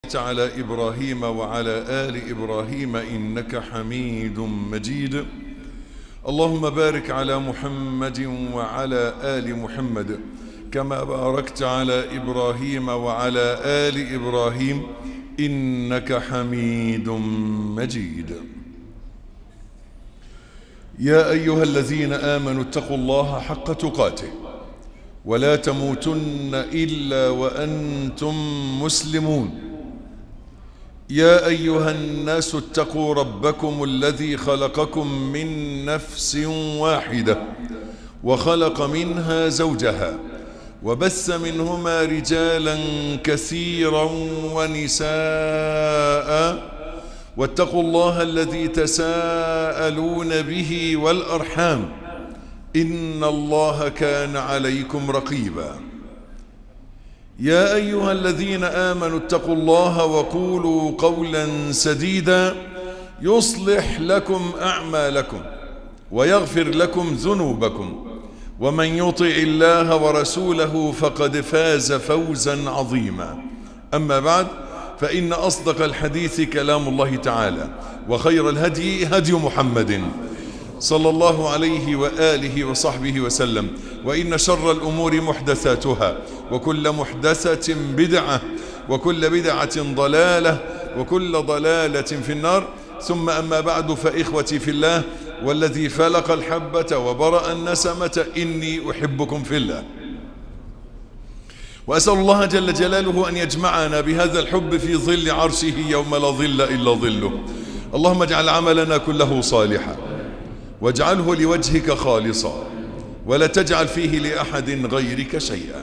على إبراهيم وعلى آل إبراهيم إنك حميد مجيد اللهم بارك على محمد وعلى آل محمد كما باركت على إبراهيم وعلى آل إبراهيم إنك حميد مجيد يا أيها الذين آمنوا اتقوا الله حق تقاته ولا تموتن إلا وأنتم مسلمون يا أيها الناس اتقوا ربكم الذي خلقكم من نفس واحدة وخلق منها زوجها وبث منهما رجالا كثيرا ونساء واتقوا الله الذي تساءلون به والأرحام إن الله كان عليكم رقيبا يا أيها الذين آمنوا اتقوا الله وقولوا قولا سديدا يصلح لكم أعمالكم ويغفر لكم ذنوبكم ومن يطع الله ورسوله فقد فاز فوزا عظيما أما بعد فإن أصدق الحديث كلام الله تعالى وخير الهدي هدي محمد صلى الله عليه وآله وصحبه وسلم وإن شر الأمور محدثاتها وكل محدثة بدعة وكل بدعة ضلالة وكل ضلالة في النار ثم أما بعد فإخوتي في الله والذي فلق الحبة وبرأ النسمة إني أحبكم في الله وأسأل الله جل جلاله أن يجمعنا بهذا الحب في ظل عرشه يوم لا ظل إلا ظله اللهم اجعل عملنا كله صالحا واجعله لوجهك خالصا ولا تجعل فيه لأحد غيرك شيئا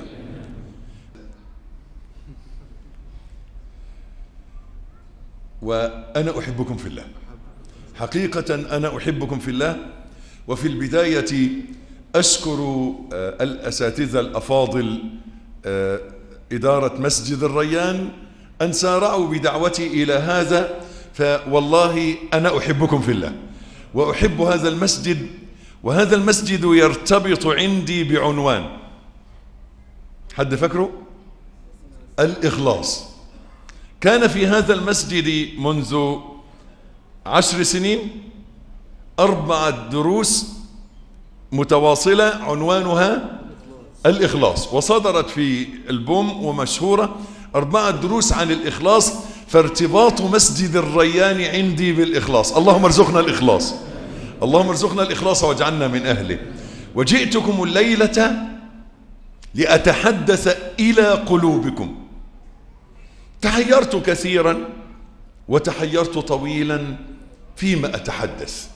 وأنا أحبكم في الله حقيقة أنا أحبكم في الله وفي البداية أشكر الأساتذة الأفاضل إدارة مسجد الريان أن سارعوا بدعوتي إلى هذا فوالله أنا أحبكم في الله وأحب هذا المسجد وهذا المسجد يرتبط عندي بعنوان حد فكره الإخلاص كان في هذا المسجد منذ عشر سنين أربعة دروس متواصلة عنوانها الإخلاص وصدرت في البوم ومشهورة أربعة دروس عن الإخلاص فارتباط مسجد الريان عندي بالإخلاص اللهم ارزقنا الإخلاص اللهم ارزقنا الإخلاص واجعلنا من أهله وجئتكم الليلة لأتحدث إلى قلوبكم تحيرت كثيرا وتحيرت طويلا فيما أتحدث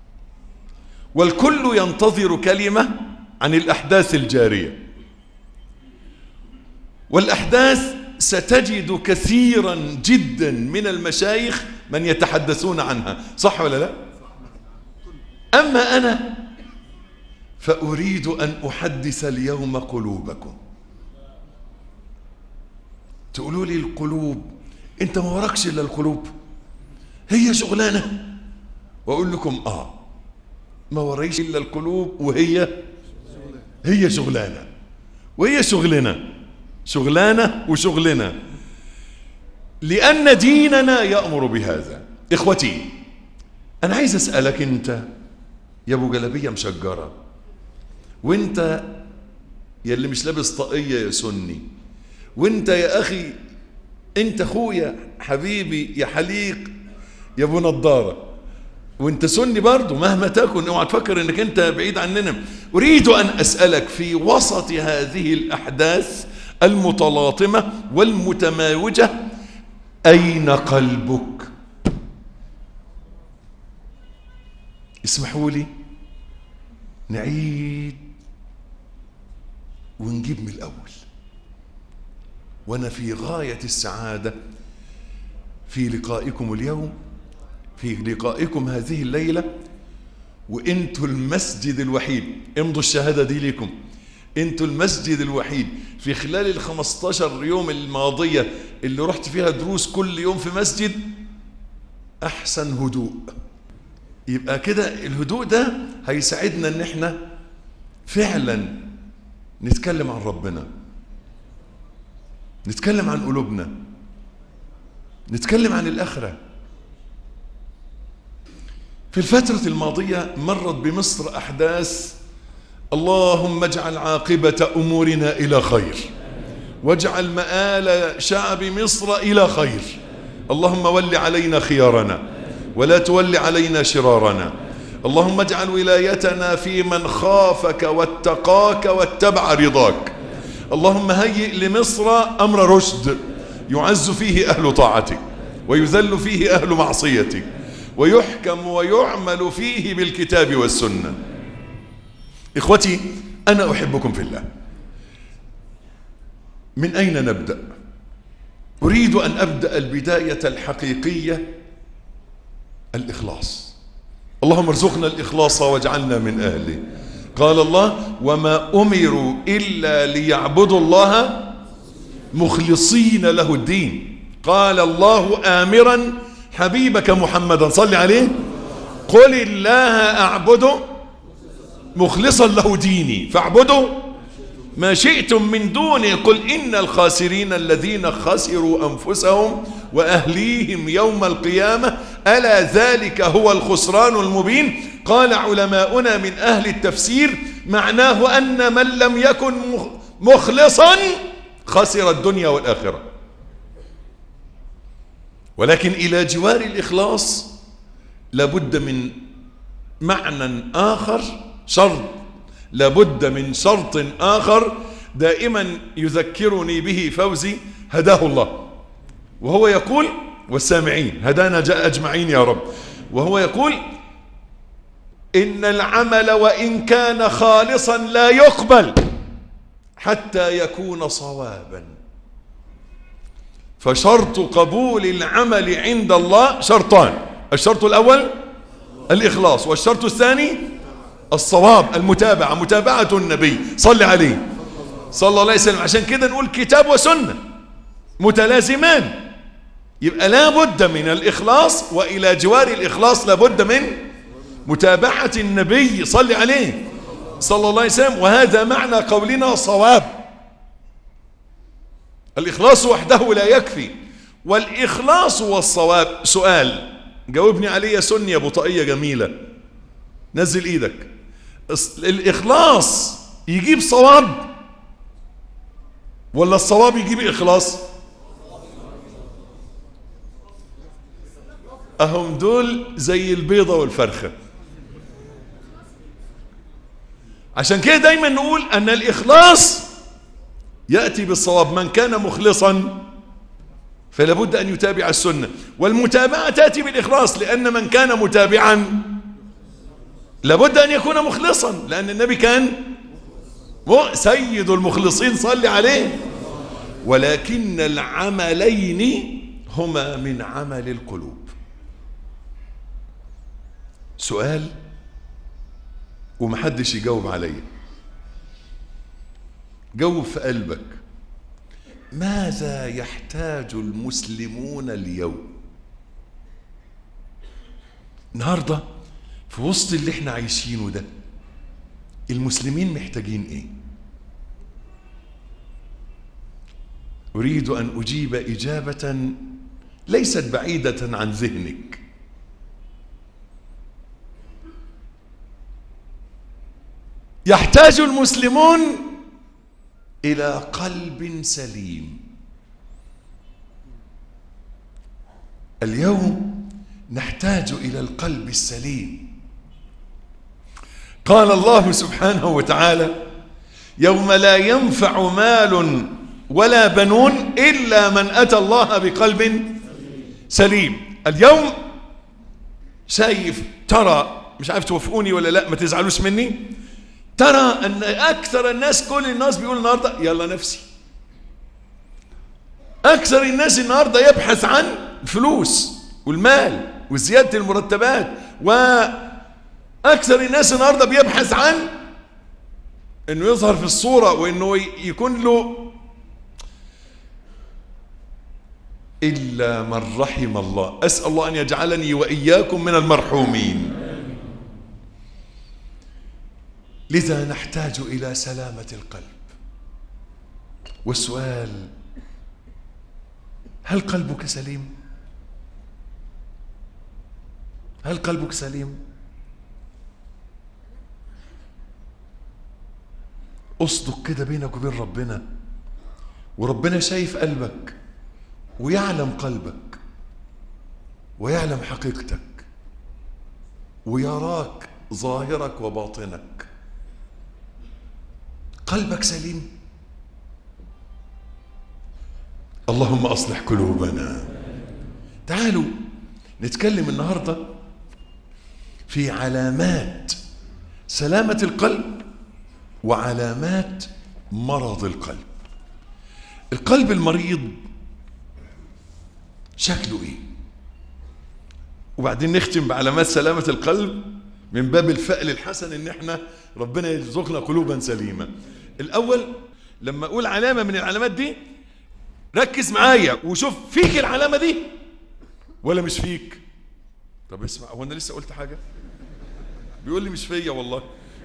والكل ينتظر كلمة عن الأحداث الجارية والأحداث ستجد كثيرا جدا من المشايخ من يتحدثون عنها صح ولا لا أما أنا فأريد أن أحدث اليوم قلوبكم تقولوا لي القلوب انت ما وراكش الا القلوب هي شغلانه واقول لكم اه ما ورايش الا القلوب وهي هي شغلانه وهي شغلنا شغلانه وشغلنا لان ديننا يامر بهذا اخوتي انا عايز اسالك انت يا ابو جلابيه مشجره وانت يا اللي مش لابس طاقيه يا سني وانت يا اخي انت اخويا حبيبي يا حليق يا ابو نضاره وانت سني برضه مهما تكن اوعى تفكر انك انت بعيد عننا اريد ان اسالك في وسط هذه الاحداث المتلاطمه والمتماوجه اين قلبك اسمحوا لي نعيد ونجيب من الاول وانا في غايه السعاده في لقائكم اليوم في لقائكم هذه الليله وانتوا المسجد الوحيد امضوا الشهاده دي لكم انتوا المسجد الوحيد في خلال ال 15 يوم الماضيه اللي رحت فيها دروس كل يوم في مسجد احسن هدوء يبقى كده الهدوء ده هيساعدنا ان احنا فعلا نتكلم عن ربنا نتكلم عن قلوبنا نتكلم عن الآخرة في الفترة الماضية مرت بمصر أحداث اللهم اجعل عاقبة أمورنا إلى خير واجعل مآل شعب مصر إلى خير اللهم ول علينا خيارنا ولا تول علينا شرارنا اللهم اجعل ولايتنا في من خافك واتقاك واتبع رضاك اللهم هيئ لمصر أمر رشد يعز فيه أهل طاعتك ويذل فيه أهل معصيتك ويحكم ويعمل فيه بالكتاب والسنة إخوتي أنا أحبكم في الله من أين نبدأ أريد أن أبدأ البداية الحقيقية الإخلاص اللهم ارزقنا الإخلاص واجعلنا من أهله قال الله وما أمروا إلا ليعبدوا الله مخلصين له الدين قال الله آمرا حبيبك محمدا صل عليه قل الله أعبد مخلصا له ديني فاعبدوا ما شئتم من دوني قل إن الخاسرين الذين خسروا أنفسهم وأهليهم يوم القيامة ألا ذلك هو الخسران المبين قال علماؤنا من أهل التفسير معناه أن من لم يكن مخلصا خسر الدنيا والآخرة ولكن إلى جوار الإخلاص لابد من معنى آخر شرط لابد من شرط آخر دائما يذكرني به فوزي هداه الله وهو يقول والسامعين هدانا جاء أجمعين يا رب وهو يقول إن العمل وإن كان خالصا لا يقبل حتى يكون صوابا فشرط قبول العمل عند الله شرطان الشرط الأول الإخلاص والشرط الثاني الصواب المتابعة متابعة النبي صلى عليه صلى الله عليه وسلم عشان كده نقول كتاب وسنة متلازمان يبقى لا بد من الإخلاص وإلى جوار الإخلاص لا بد من متابعة النبي صلى عليه صلى الله عليه وسلم وهذا معنى قولنا صواب الإخلاص وحده لا يكفي والإخلاص والصواب سؤال جاوبني عليه يا سني يا بطاقية جميلة نزل ايدك الإخلاص يجيب صواب ولا الصواب يجيب إخلاص أهم دول زي البيضة والفرخة عشان كده دايما نقول أن الإخلاص يأتي بالصواب من كان مخلصا فلا بد أن يتابع السنة والمتابعة تأتي بالإخلاص لأن من كان متابعا لابد أن يكون مخلصا لأن النبي كان سيد المخلصين صلي عليه ولكن العملين هما من عمل القلوب سؤال ومحدش يجاوب عليا جاوب في قلبك ماذا يحتاج المسلمون اليوم النهارده في وسط اللي احنا عايشينه ده المسلمين محتاجين ايه اريد ان اجيب اجابه ليست بعيده عن ذهنك يحتاج المسلمون الى قلب سليم اليوم نحتاج الى القلب السليم قال الله سبحانه وتعالى يوم لا ينفع مال ولا بنون الا من اتى الله بقلب سليم اليوم شايف ترى مش عارف توافقوني ولا لا ما تزعلوش مني ترى ان اكثر الناس كل الناس بيقول النهارده يلا نفسي اكثر الناس النهارده يبحث عن فلوس والمال وزياده المرتبات واكثر الناس النهارده بيبحث عن انه يظهر في الصوره وانه يكون له الا من رحم الله اسال الله ان يجعلني واياكم من المرحومين لذا نحتاج إلى سلامة القلب والسؤال هل قلبك سليم هل قلبك سليم اصدق كده بينك وبين ربنا وربنا شايف قلبك ويعلم قلبك ويعلم حقيقتك ويراك ظاهرك وباطنك قلبك سليم اللهم اصلح قلوبنا تعالوا نتكلم النهارده في علامات سلامه القلب وعلامات مرض القلب القلب المريض شكله ايه وبعدين نختم بعلامات سلامة القلب من باب الفأل الحسن ان احنا ربنا يرزقنا قلوبا سليمة الاول لما اقول علامة من العلامات دي ركز معايا وشوف فيك العلامة دي ولا مش فيك طب اسمع هو انا لسه قلت حاجة بيقول لي مش فيا والله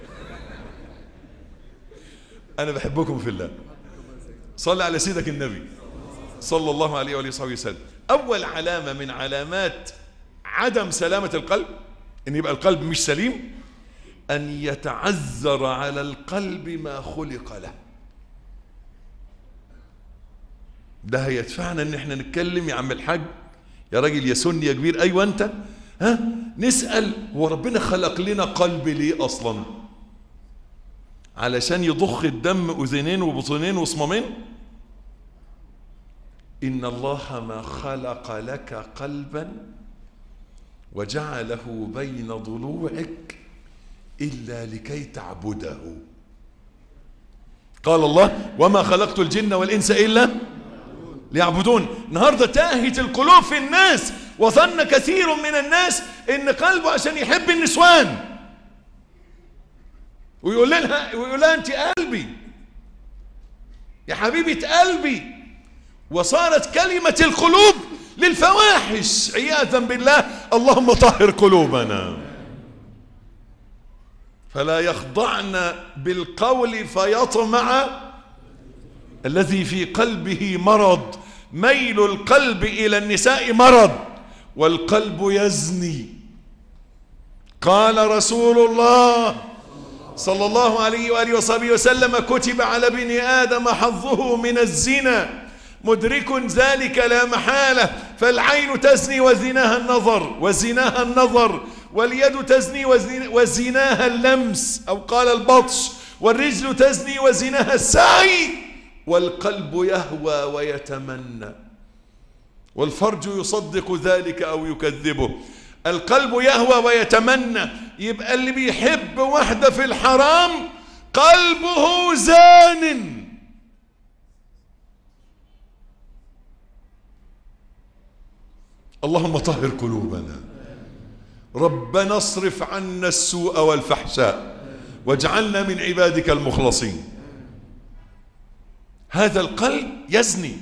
انا بحبكم في الله صلى على سيدك النبي صلى الله عليه وآله وصحبه وسلم أول علامة من علامات عدم سلامة القلب إن يبقى القلب مش سليم أن يتعذر على القلب ما خلق له ده هيدفعنا ان احنا نتكلم يا عم الحاج يا راجل يا سني يا كبير ايوه انت ها نسال هو ربنا خلق لنا قلب ليه اصلا علشان يضخ الدم اذنين وبطنين وصمامين ان الله ما خلق لك قلبا وجعله بين ضلوعك الا لكي تعبده قال الله وما خلقت الجن والانس الا ليعبدون النهارده تاهت القلوب في الناس وظن كثير من الناس ان قلبه عشان يحب النسوان ويقول لها ويقول لها انت قلبي يا حبيبه قلبي وصارت كلمه القلوب للفواحش عياذا بالله اللهم طهر قلوبنا فلا يخضعن بالقول فيطمع الذي في قلبه مرض ميل القلب الى النساء مرض والقلب يزني قال رسول الله صلى الله عليه واله وصحبه وسلم كتب على ابن ادم حظه من الزنا مدرك ذلك لا محاله فالعين تزني وزناها النظر وزناها النظر واليد تزني وزناها اللمس او قال البطش والرجل تزني وزناها السعي والقلب يهوى ويتمنى والفرج يصدق ذلك او يكذبه القلب يهوى ويتمنى يبقى اللي بيحب واحده في الحرام قلبه زان اللهم طهر قلوبنا ربنا اصرف عنا السوء والفحشاء واجعلنا من عبادك المخلصين هذا القلب يزني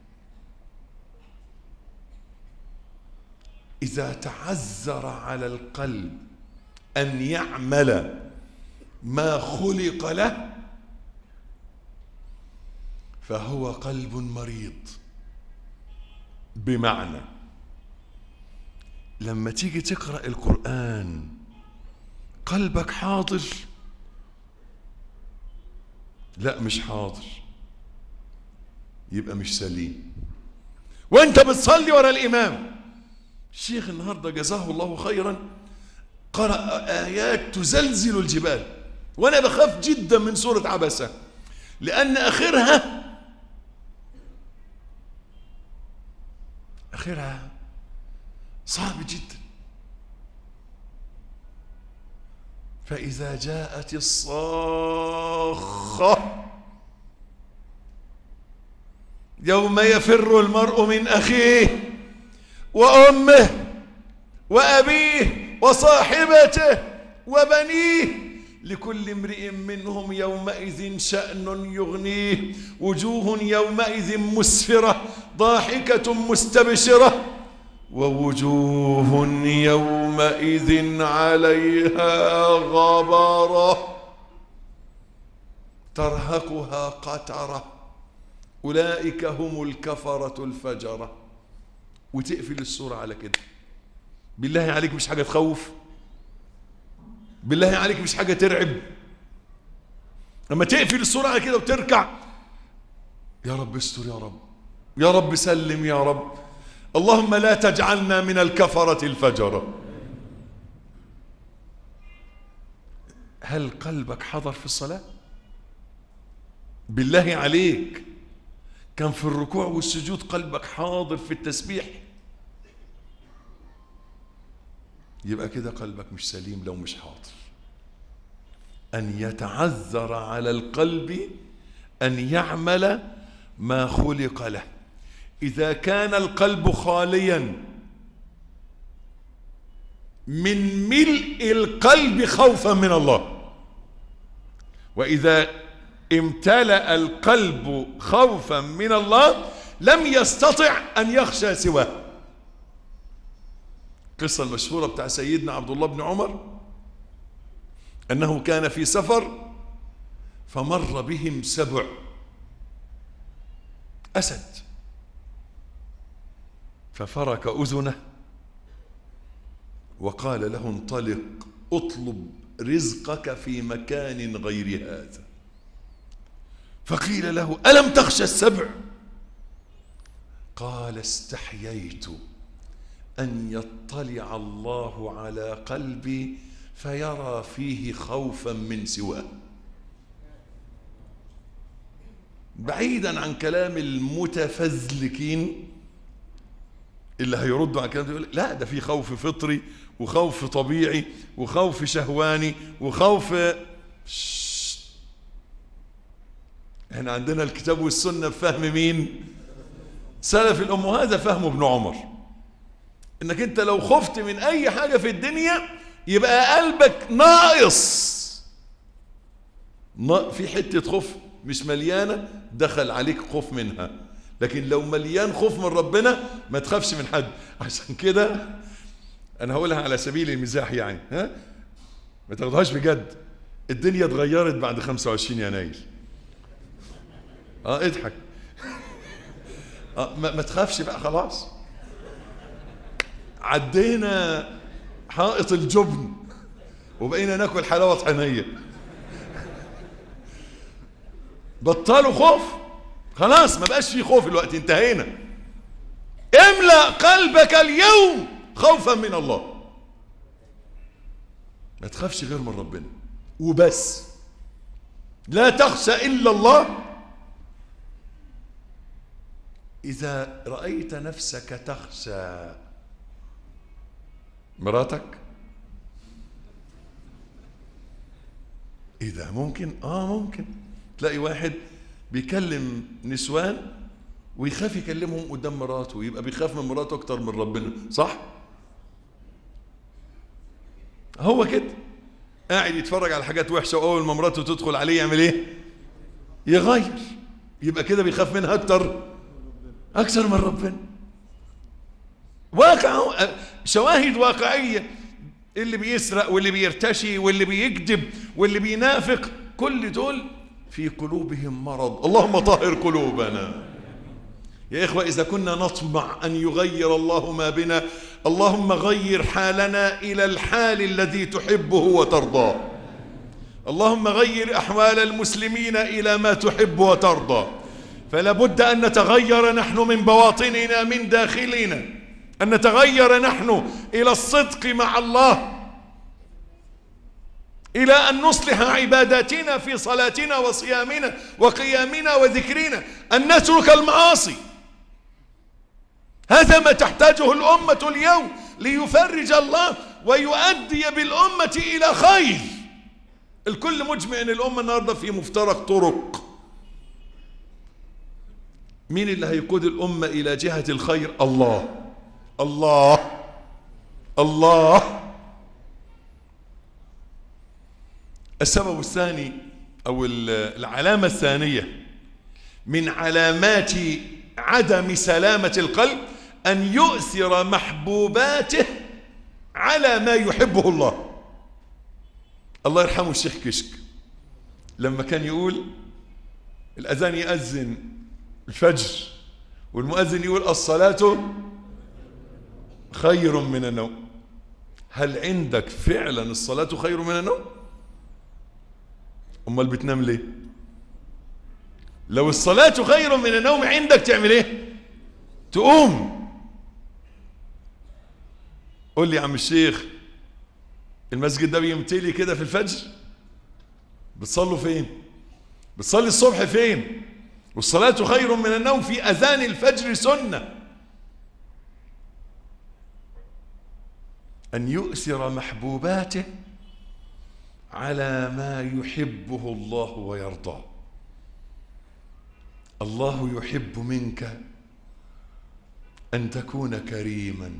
إذا تعذر على القلب أن يعمل ما خلق له فهو قلب مريض بمعنى لما تيجي تقرأ القرآن قلبك حاضر لا مش حاضر يبقى مش سليم وانت بتصلي ورا الامام الشيخ النهارده جزاه الله خيرا قرأ آيات تزلزل الجبال وانا بخاف جدا من سورة عبسة لأن آخرها آخرها صعب جدا فإذا جاءت الصاخة يوم يفر المرء من أخيه وأمه وأبيه وصاحبته وبنيه لكل امرئ منهم يومئذ شأن يغنيه وجوه يومئذ مسفرة ضاحكة مستبشرة ووجوه يومئذ عليها غبرة ترهقها قترة أولئك هم الكفرة الفجرة وتقفل السورة على كده بالله عليك مش حاجة تخوف بالله عليك مش حاجة ترعب لما تقفل السرعة كده وتركع يا رب استر يا رب يا رب سلم يا رب اللهم لا تجعلنا من الكفرة الفجرة هل قلبك حضر في الصلاة بالله عليك كان في الركوع والسجود قلبك حاضر في التسبيح يبقى كده قلبك مش سليم لو مش حاضر أن يتعذر على القلب أن يعمل ما خلق له إذا كان القلب خاليا من ملء القلب خوفا من الله وإذا امتلأ القلب خوفا من الله لم يستطع أن يخشى سواه القصة المشهورة بتاع سيدنا عبد الله بن عمر أنه كان في سفر فمر بهم سبع أسد ففرك أذنه وقال له انطلق اطلب رزقك في مكان غير هذا فقيل له ألم تخشى السبع قال استحييت أن يطلع الله على قلبي فيرى فيه خوفا من سواه بعيدا عن كلام المتفزلكين اللي هيردوا على الكلام ده يقول لا ده في خوف فطري وخوف طبيعي وخوف شهواني وخوف شت. احنا عندنا الكتاب والسنة بفهم مين سلف الأم وهذا فهم ابن عمر انك انت لو خفت من اي حاجة في الدنيا يبقى قلبك ناقص في حتة خوف مش مليانة دخل عليك خوف منها لكن لو مليان خوف من ربنا ما تخافش من حد عشان كده انا هقولها على سبيل المزاح يعني ها ما تاخدهاش بجد الدنيا اتغيرت بعد 25 يناير اه اضحك آه ما, ما تخافش بقى خلاص عدينا حائط الجبن وبقينا ناكل حلاوه طحينيه بطلوا خوف خلاص ما بقاش في خوف الوقت انتهينا املأ قلبك اليوم خوفا من الله ما تخافش غير من ربنا وبس لا تخشى إلا الله إذا رأيت نفسك تخشى مراتك إذا ممكن آه ممكن تلاقي واحد بيكلم نسوان ويخاف يكلمهم قدام مراته ويبقى بيخاف من مراته اكتر من ربنا صح هو كده قاعد يتفرج على حاجات وحشه واول ما مراته تدخل عليه يعمل ايه يغير يبقى كده بيخاف منها اكتر اكثر من ربنا واقع شواهد واقعيه اللي بيسرق واللي بيرتشي واللي بيكذب واللي بينافق كل دول في قلوبهم مرض اللهم طهر قلوبنا يا إخوة إذا كنا نطمع أن يغير الله ما بنا اللهم غير حالنا إلى الحال الذي تحبه وترضاه اللهم غير أحوال المسلمين إلى ما تحب وترضى فلا بد أن نتغير نحن من بواطننا من داخلنا أن نتغير نحن إلى الصدق مع الله إلى أن نصلح عباداتنا في صلاتنا وصيامنا وقيامنا وذكرنا أن نترك المعاصي هذا ما تحتاجه الأمة اليوم ليفرج الله ويؤدي بالأمة إلى خير الكل مجمع أن الأمة النهاردة في مفترق طرق مين اللي هيقود الأمة إلى جهة الخير الله الله الله السبب الثاني أو العلامة الثانية من علامات عدم سلامة القلب أن يؤثر محبوباته على ما يحبه الله الله يرحمه الشيخ كشك لما كان يقول الأذان يأذن الفجر والمؤذن يقول الصلاة خير من النوم هل عندك فعلا الصلاة خير من النوم امال بتنام ليه لو الصلاة خير من النوم عندك تعمل ايه تقوم قول لي يا عم الشيخ المسجد ده بيمتلي كده في الفجر بتصلوا فين بتصلي الصبح فين والصلاة خير من النوم في أذان الفجر سنة أن يؤثر محبوباته على ما يحبه الله ويرضاه الله يحب منك أن تكون كريما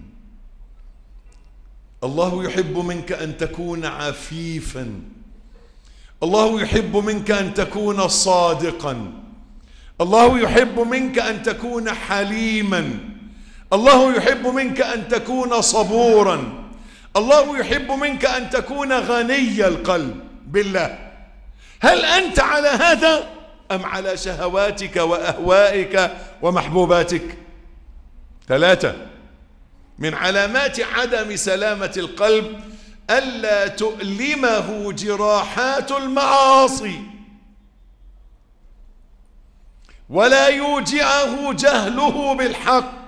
الله يحب منك أن تكون عفيفا الله يحب منك أن تكون صادقا الله يحب منك أن تكون حليما الله يحب منك أن تكون صبورا الله يحب منك أن تكون غني القلب بالله هل أنت على هذا أم على شهواتك وأهوائك ومحبوباتك ثلاثة من علامات عدم سلامة القلب ألا تؤلمه جراحات المعاصي ولا يوجعه جهله بالحق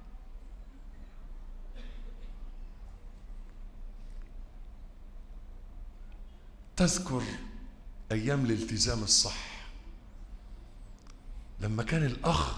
تذكر أيام الالتزام الصح لما كان الأخ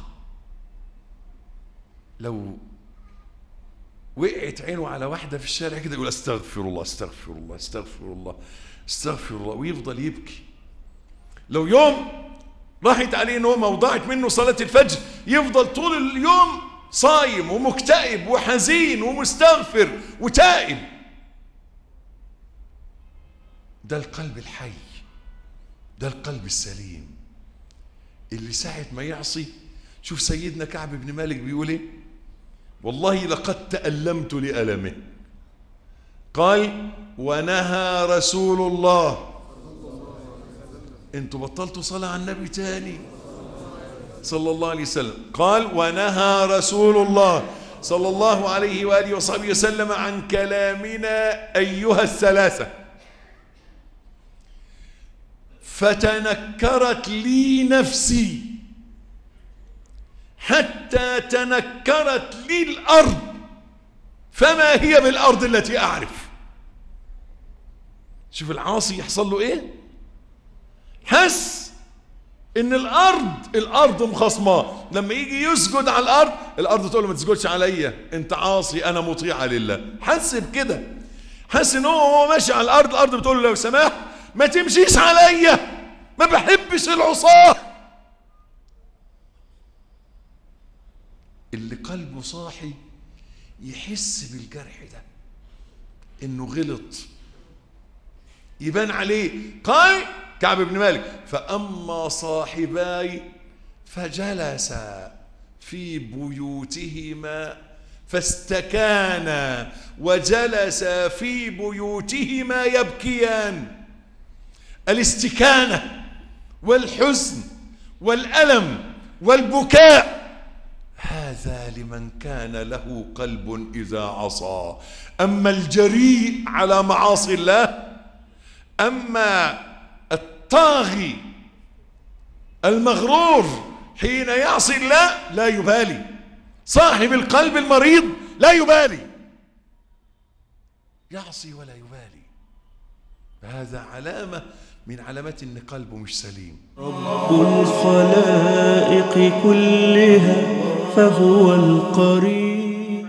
لو وقعت عينه على واحدة في الشارع كده يقول استغفر الله استغفر الله استغفر الله استغفر الله ويفضل يبكي لو يوم راحت عليه نومة وضاعت منه صلاة الفجر يفضل طول اليوم صايم ومكتئب وحزين ومستغفر وتائب ده القلب الحي ده القلب السليم اللي ساعة ما يعصي شوف سيدنا كعب بن مالك بيقول ايه والله لقد تألمت لألمه قال ونهى رسول الله انتوا بطلتوا صلاة على النبي تاني صلى الله عليه وسلم قال ونهى رسول الله صلى الله عليه وآله وصحبه وسلم عن كلامنا أيها الثلاثة فتنكرت لي نفسي حتى تنكرت لي الأرض فما هي بالأرض التي أعرف شوف العاصي يحصل له إيه حس ان الارض الارض مخصماه لما يجي يسجد على الارض الارض تقول له ما تسجدش عليا انت عاصي انا مطيعه لله حس بكده حس ان هو وهو ماشي على الارض الارض بتقول له لو سمحت ما تمشيش عليا ما بحبش العصاه اللي قلبه صاحي يحس بالجرح ده انه غلط يبان عليه قال كعب بن مالك فأما صاحباي فجلسا في بيوتهما فاستكانا وجلسا في بيوتهما يبكيان الاستكانة والحزن والألم والبكاء هذا لمن كان له قلب إذا عصى أما الجريء على معاصي الله أما الطاغي المغرور حين يعصي الله لا يبالي صاحب القلب المريض لا يبالي يعصي ولا يبالي هذا علامة من علامات ان قلبه مش سليم رب الخلائق كلها فهو القريب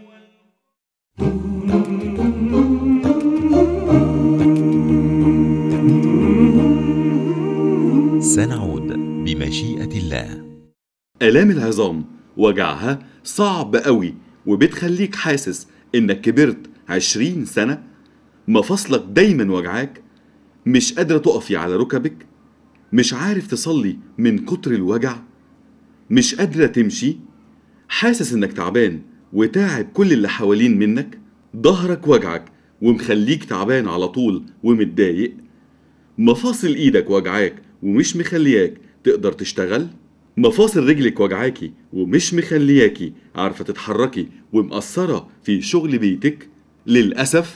سنعود بمشيئة الله آلام العظام وجعها صعب قوي وبتخليك حاسس إنك كبرت عشرين سنة مفاصلك دايما وجعاك مش قادرة تقفي على ركبك مش عارف تصلي من كتر الوجع مش قادرة تمشي حاسس إنك تعبان وتاعب كل اللي حوالين منك ظهرك وجعك ومخليك تعبان على طول ومتضايق مفاصل ايدك وجعاك ومش مخلياك تقدر تشتغل مفاصل رجلك وجعاكي ومش مخلياكي عارفة تتحركي ومقصرة في شغل بيتك للأسف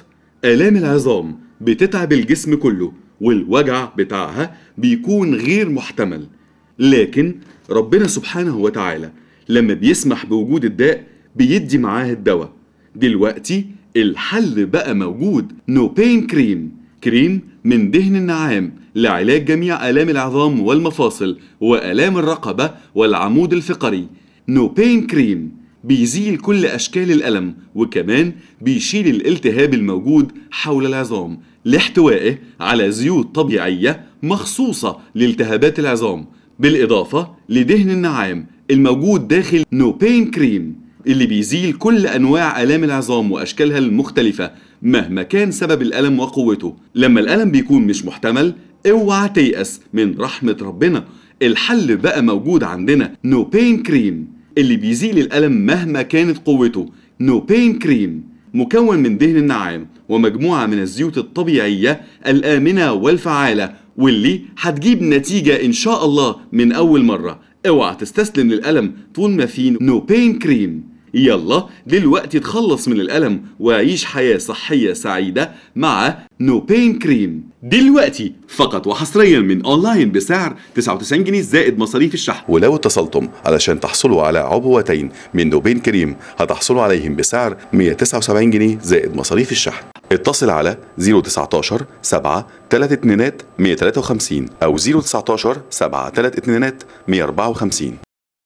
آلام العظام بتتعب الجسم كله والوجع بتاعها بيكون غير محتمل لكن ربنا سبحانه وتعالى لما بيسمح بوجود الداء بيدي معاه الدواء دلوقتي الحل بقى موجود نو بين كريم كريم من دهن النعام لعلاج جميع آلام العظام والمفاصل وآلام الرقبة والعمود الفقري نو بين كريم بيزيل كل أشكال الألم وكمان بيشيل الالتهاب الموجود حول العظام لاحتوائه على زيوت طبيعية مخصوصة لالتهابات العظام بالإضافة لدهن النعام الموجود داخل نو بين كريم اللي بيزيل كل أنواع آلام العظام وأشكالها المختلفة مهما كان سبب الألم وقوته لما الألم بيكون مش محتمل اوعى تيأس من رحمة ربنا الحل بقى موجود عندنا نو بين كريم اللي بيزيل الألم مهما كانت قوته نو بين كريم مكون من دهن النعام ومجموعة من الزيوت الطبيعية الآمنة والفعالة واللي هتجيب نتيجة إن شاء الله من أول مرة اوعى تستسلم للألم طول ما في نو بين كريم يلا دلوقتي تخلص من الألم وعيش حياة صحية سعيدة مع نو بين كريم دلوقتي فقط وحصريا من اونلاين بسعر 99 جنيه زائد مصاريف الشحن ولو اتصلتم علشان تحصلوا على عبوتين من نوبين كريم هتحصلوا عليهم بسعر 179 جنيه زائد مصاريف الشحن اتصل على 019 7 3 2 153 او 019 7 3 2 154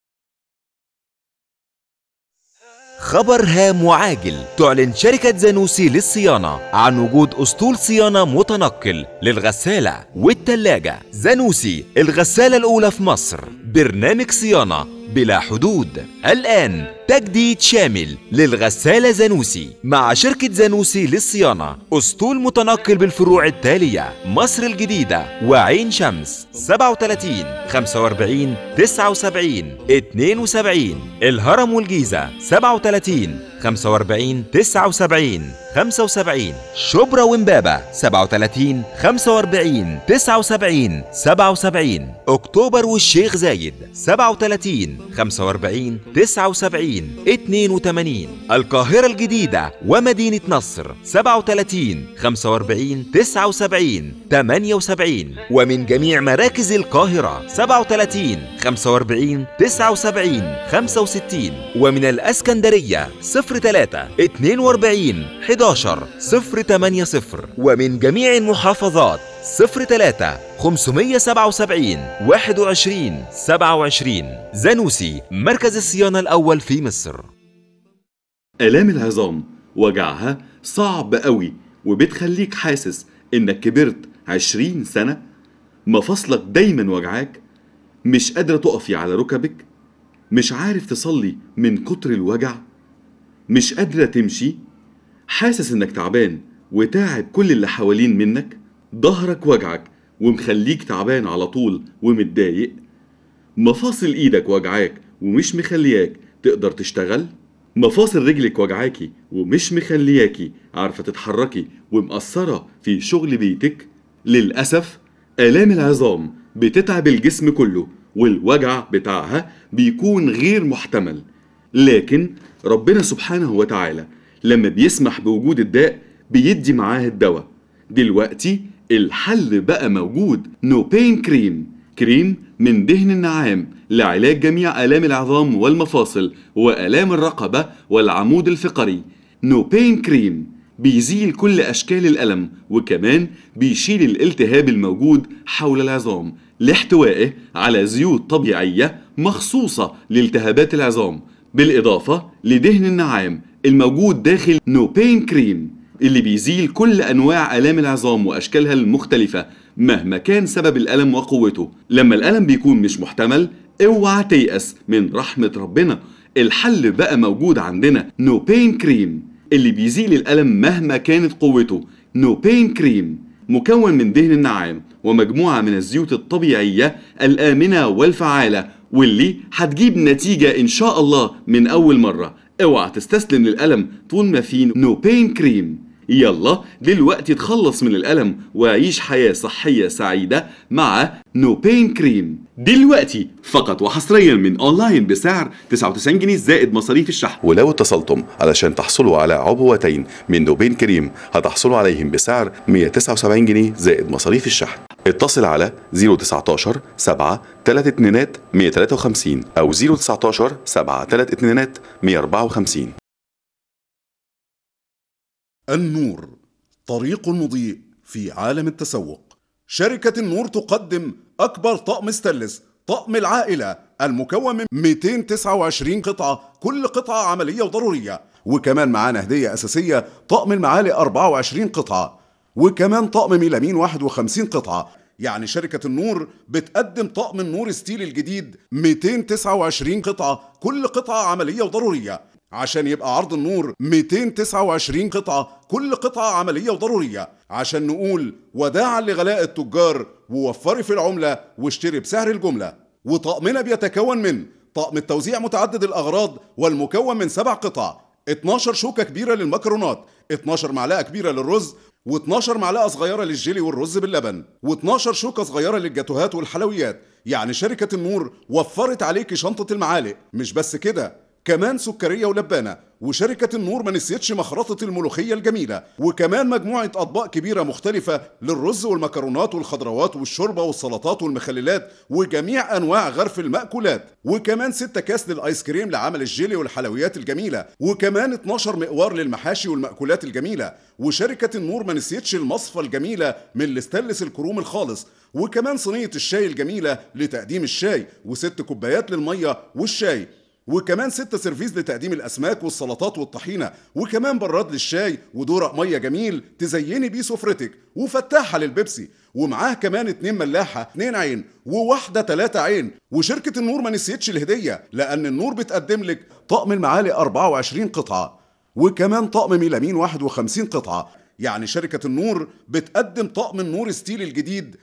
خبر هام وعاجل تعلن شركة زانوسي للصيانة عن وجود أسطول صيانة متنقل للغسالة والتلاجة زانوسي الغسالة الأولى في مصر برنامج صيانة بلا حدود الآن تجديد شامل للغسالة زانوسي مع شركة زانوسي للصيانة أسطول متنقل بالفروع التالية مصر الجديدة وعين شمس 37 45 79 72 الهرم والجيزة 37 45 79 75 شبرا ومبابة 37 45 79 77 أكتوبر والشيخ زايد 37 45 79 82 القاهرة الجديدة ومدينة نصر 37 45 79 78 ومن جميع مراكز القاهرة 37 45 79 65 ومن الأسكندرية 03 42 11 080 ومن جميع المحافظات 03 577 21 27 زانوسي مركز الصيانة الأول في مصر آلام العظام وجعها صعب قوي وبتخليك حاسس إنك كبرت عشرين سنة مفاصلك دايما وجعاك مش قادرة تقفي على ركبك مش عارف تصلي من كتر الوجع مش قادرة تمشي حاسس إنك تعبان وتاعب كل اللي حوالين منك ظهرك وجعك ومخليك تعبان على طول ومتضايق مفاصل ايدك وجعاك ومش مخلياك تقدر تشتغل مفاصل رجلك وجعاكي ومش مخلياكي عارفة تتحركي ومقصرة في شغل بيتك للأسف آلام العظام بتتعب الجسم كله والوجع بتاعها بيكون غير محتمل لكن ربنا سبحانه وتعالى لما بيسمح بوجود الداء بيدي معاه الدواء دلوقتي الحل بقى موجود نو بين كريم كريم من دهن النعام لعلاج جميع آلام العظام والمفاصل وآلام الرقبة والعمود الفقري نو بين كريم بيزيل كل أشكال الألم وكمان بيشيل الالتهاب الموجود حول العظام لاحتوائه على زيوت طبيعية مخصوصة لالتهابات العظام بالإضافة لدهن النعام الموجود داخل نو بين كريم اللي بيزيل كل أنواع آلام العظام وأشكالها المختلفة مهما كان سبب الألم وقوته لما الألم بيكون مش محتمل اوعى تيأس من رحمة ربنا الحل بقى موجود عندنا نو بين كريم اللي بيزيل الألم مهما كانت قوته نو بين كريم مكون من دهن النعام ومجموعة من الزيوت الطبيعية الآمنة والفعالة واللي هتجيب نتيجة إن شاء الله من أول مرة اوعى تستسلم للألم طول ما في نو بين كريم يلا دلوقتي تخلص من الألم وعيش حياة صحية سعيدة مع نو بين كريم دلوقتي فقط وحصريا من اونلاين بسعر 99 جنيه زائد مصاريف الشحن ولو اتصلتم علشان تحصلوا على عبوتين من نوبين كريم هتحصلوا عليهم بسعر 179 جنيه زائد مصاريف الشحن اتصل على 019 7 3 2 153 أو 019 7 3 2 154 النور طريق مضيء في عالم التسوق شركة النور تقدم أكبر طقم ستانلس طقم العائلة المكون من 229 قطعة كل قطعة عملية وضرورية وكمان معانا هدية أساسية طقم المعالق 24 قطعة وكمان طقم ميلامين 51 قطعة يعني شركة النور بتقدم طقم النور ستيل الجديد 229 قطعة كل قطعة عملية وضرورية عشان يبقى عرض النور 229 قطعة كل قطعة عملية وضرورية عشان نقول وداعا لغلاء التجار ووفري في العملة واشتري بسعر الجملة وطقمنا بيتكون من طقم التوزيع متعدد الأغراض والمكون من سبع قطع 12 شوكة كبيرة للمكرونات 12 معلقة كبيرة للرز و12 معلقة صغيرة للجيلي والرز باللبن و12 شوكة صغيرة للجاتوهات والحلويات يعني شركة النور وفرت عليكي شنطة المعالق مش بس كده كمان سكرية ولبانة وشركة النور ما نسيتش مخرطة الملوخية الجميلة وكمان مجموعة أطباق كبيرة مختلفة للرز والمكرونات والخضروات والشوربة والسلطات والمخللات وجميع أنواع غرف المأكولات وكمان ستة كاس للآيس كريم لعمل الجيلي والحلويات الجميلة وكمان 12 مقوار للمحاشي والمأكولات الجميلة وشركة النور ما نسيتش المصفى الجميلة من الاستانلس الكروم الخالص وكمان صينية الشاي الجميلة لتقديم الشاي وست كوبايات للمية والشاي وكمان ستة سيرفيز لتقديم الأسماك والسلطات والطحينة وكمان براد للشاي ودورق مية جميل تزيني بيه سفرتك وفتاحة للبيبسي ومعاه كمان اتنين ملاحة اتنين عين وواحدة تلاتة عين وشركة النور ما نسيتش الهدية لأن النور بتقدم لك طقم المعالق 24 قطعة وكمان طقم ميلامين 51 قطعة يعني شركة النور بتقدم طقم النور ستيل الجديد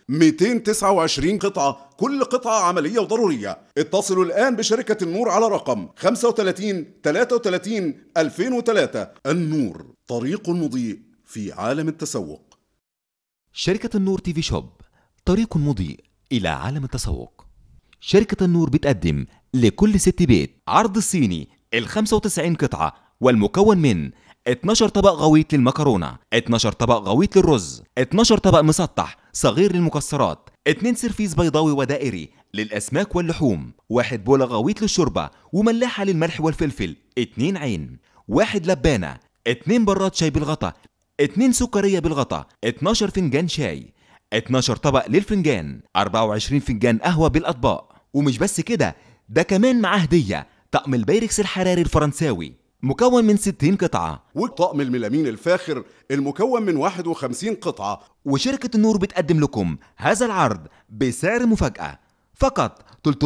229 قطعة كل قطعة عملية وضرورية اتصلوا الآن بشركة النور على رقم 35 33 2003 النور طريق مضيء في عالم التسوق شركة النور تي في شوب طريق مضيء إلى عالم التسوق شركة النور بتقدم لكل ست بيت عرض الصيني ال 95 قطعة والمكون من 12 طبق غويط للمكرونة 12 طبق غويط للرز 12 طبق مسطح صغير للمكسرات 2 سرفيس بيضاوي ودائري للأسماك واللحوم واحد بولة غويط للشوربة وملاحة للملح والفلفل 2 عين واحد لبانة 2 براد شاي بالغطا 2 سكرية بالغطا 12 فنجان شاي 12 طبق للفنجان 24 فنجان قهوة بالأطباق ومش بس كده ده كمان معاه هدية طقم البايركس الحراري الفرنساوي مكون من 60 قطعة وطقم الميلامين الفاخر المكون من 51 قطعة وشركة النور بتقدم لكم هذا العرض بسعر مفاجأة فقط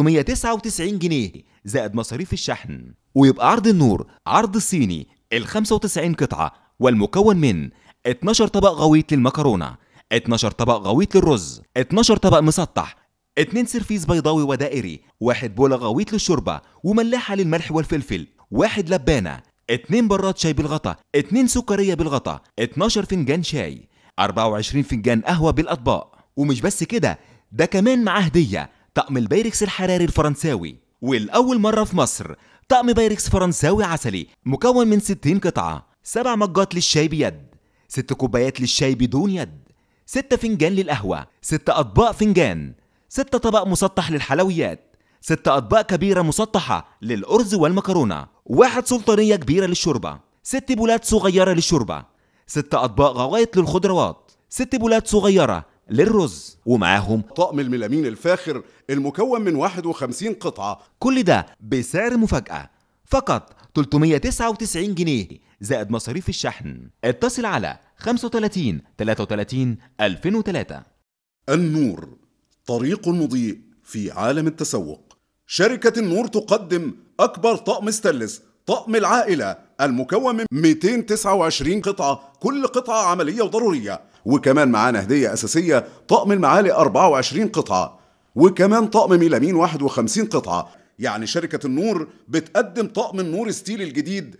399 جنيه زائد مصاريف الشحن ويبقى عرض النور عرض الصيني ال 95 قطعة والمكون من 12 طبق غويط للمكرونة 12 طبق غويط للرز 12 طبق مسطح 2 سرفيس بيضاوي ودائري واحد بولة غويط للشوربة وملاحة للملح والفلفل واحد لبانة اتنين براد شاي بالغطا اتنين سكرية بالغطا 12 فنجان شاي 24 فنجان قهوة بالأطباق ومش بس كده ده كمان معاه هدية طقم البايركس الحراري الفرنساوي والأول مرة في مصر طقم بايركس فرنساوي عسلي مكون من 60 قطعة سبع مجات للشاي بيد ست كوبايات للشاي بدون يد ستة فنجان للقهوة ستة أطباق فنجان ستة طبق مسطح للحلويات ستة أطباق كبيرة مسطحة للأرز والمكرونة واحد سلطانية كبيرة للشوربة ست بولات صغيرة للشوربة ست أطباق غوايط للخضروات ست بولات صغيرة للرز ومعاهم طقم الميلامين الفاخر المكون من 51 قطعة كل ده بسعر مفاجأة فقط 399 جنيه زائد مصاريف الشحن اتصل على 35 33 2003 النور طريق مضيء في عالم التسوق شركة النور تقدم أكبر طقم ستانلس طقم العائلة المكون من 229 قطعة كل قطعة عملية وضرورية وكمان معانا هدية أساسية طقم المعالق 24 قطعة وكمان طقم ميلامين 51 قطعة يعني شركة النور بتقدم طقم النور ستيل الجديد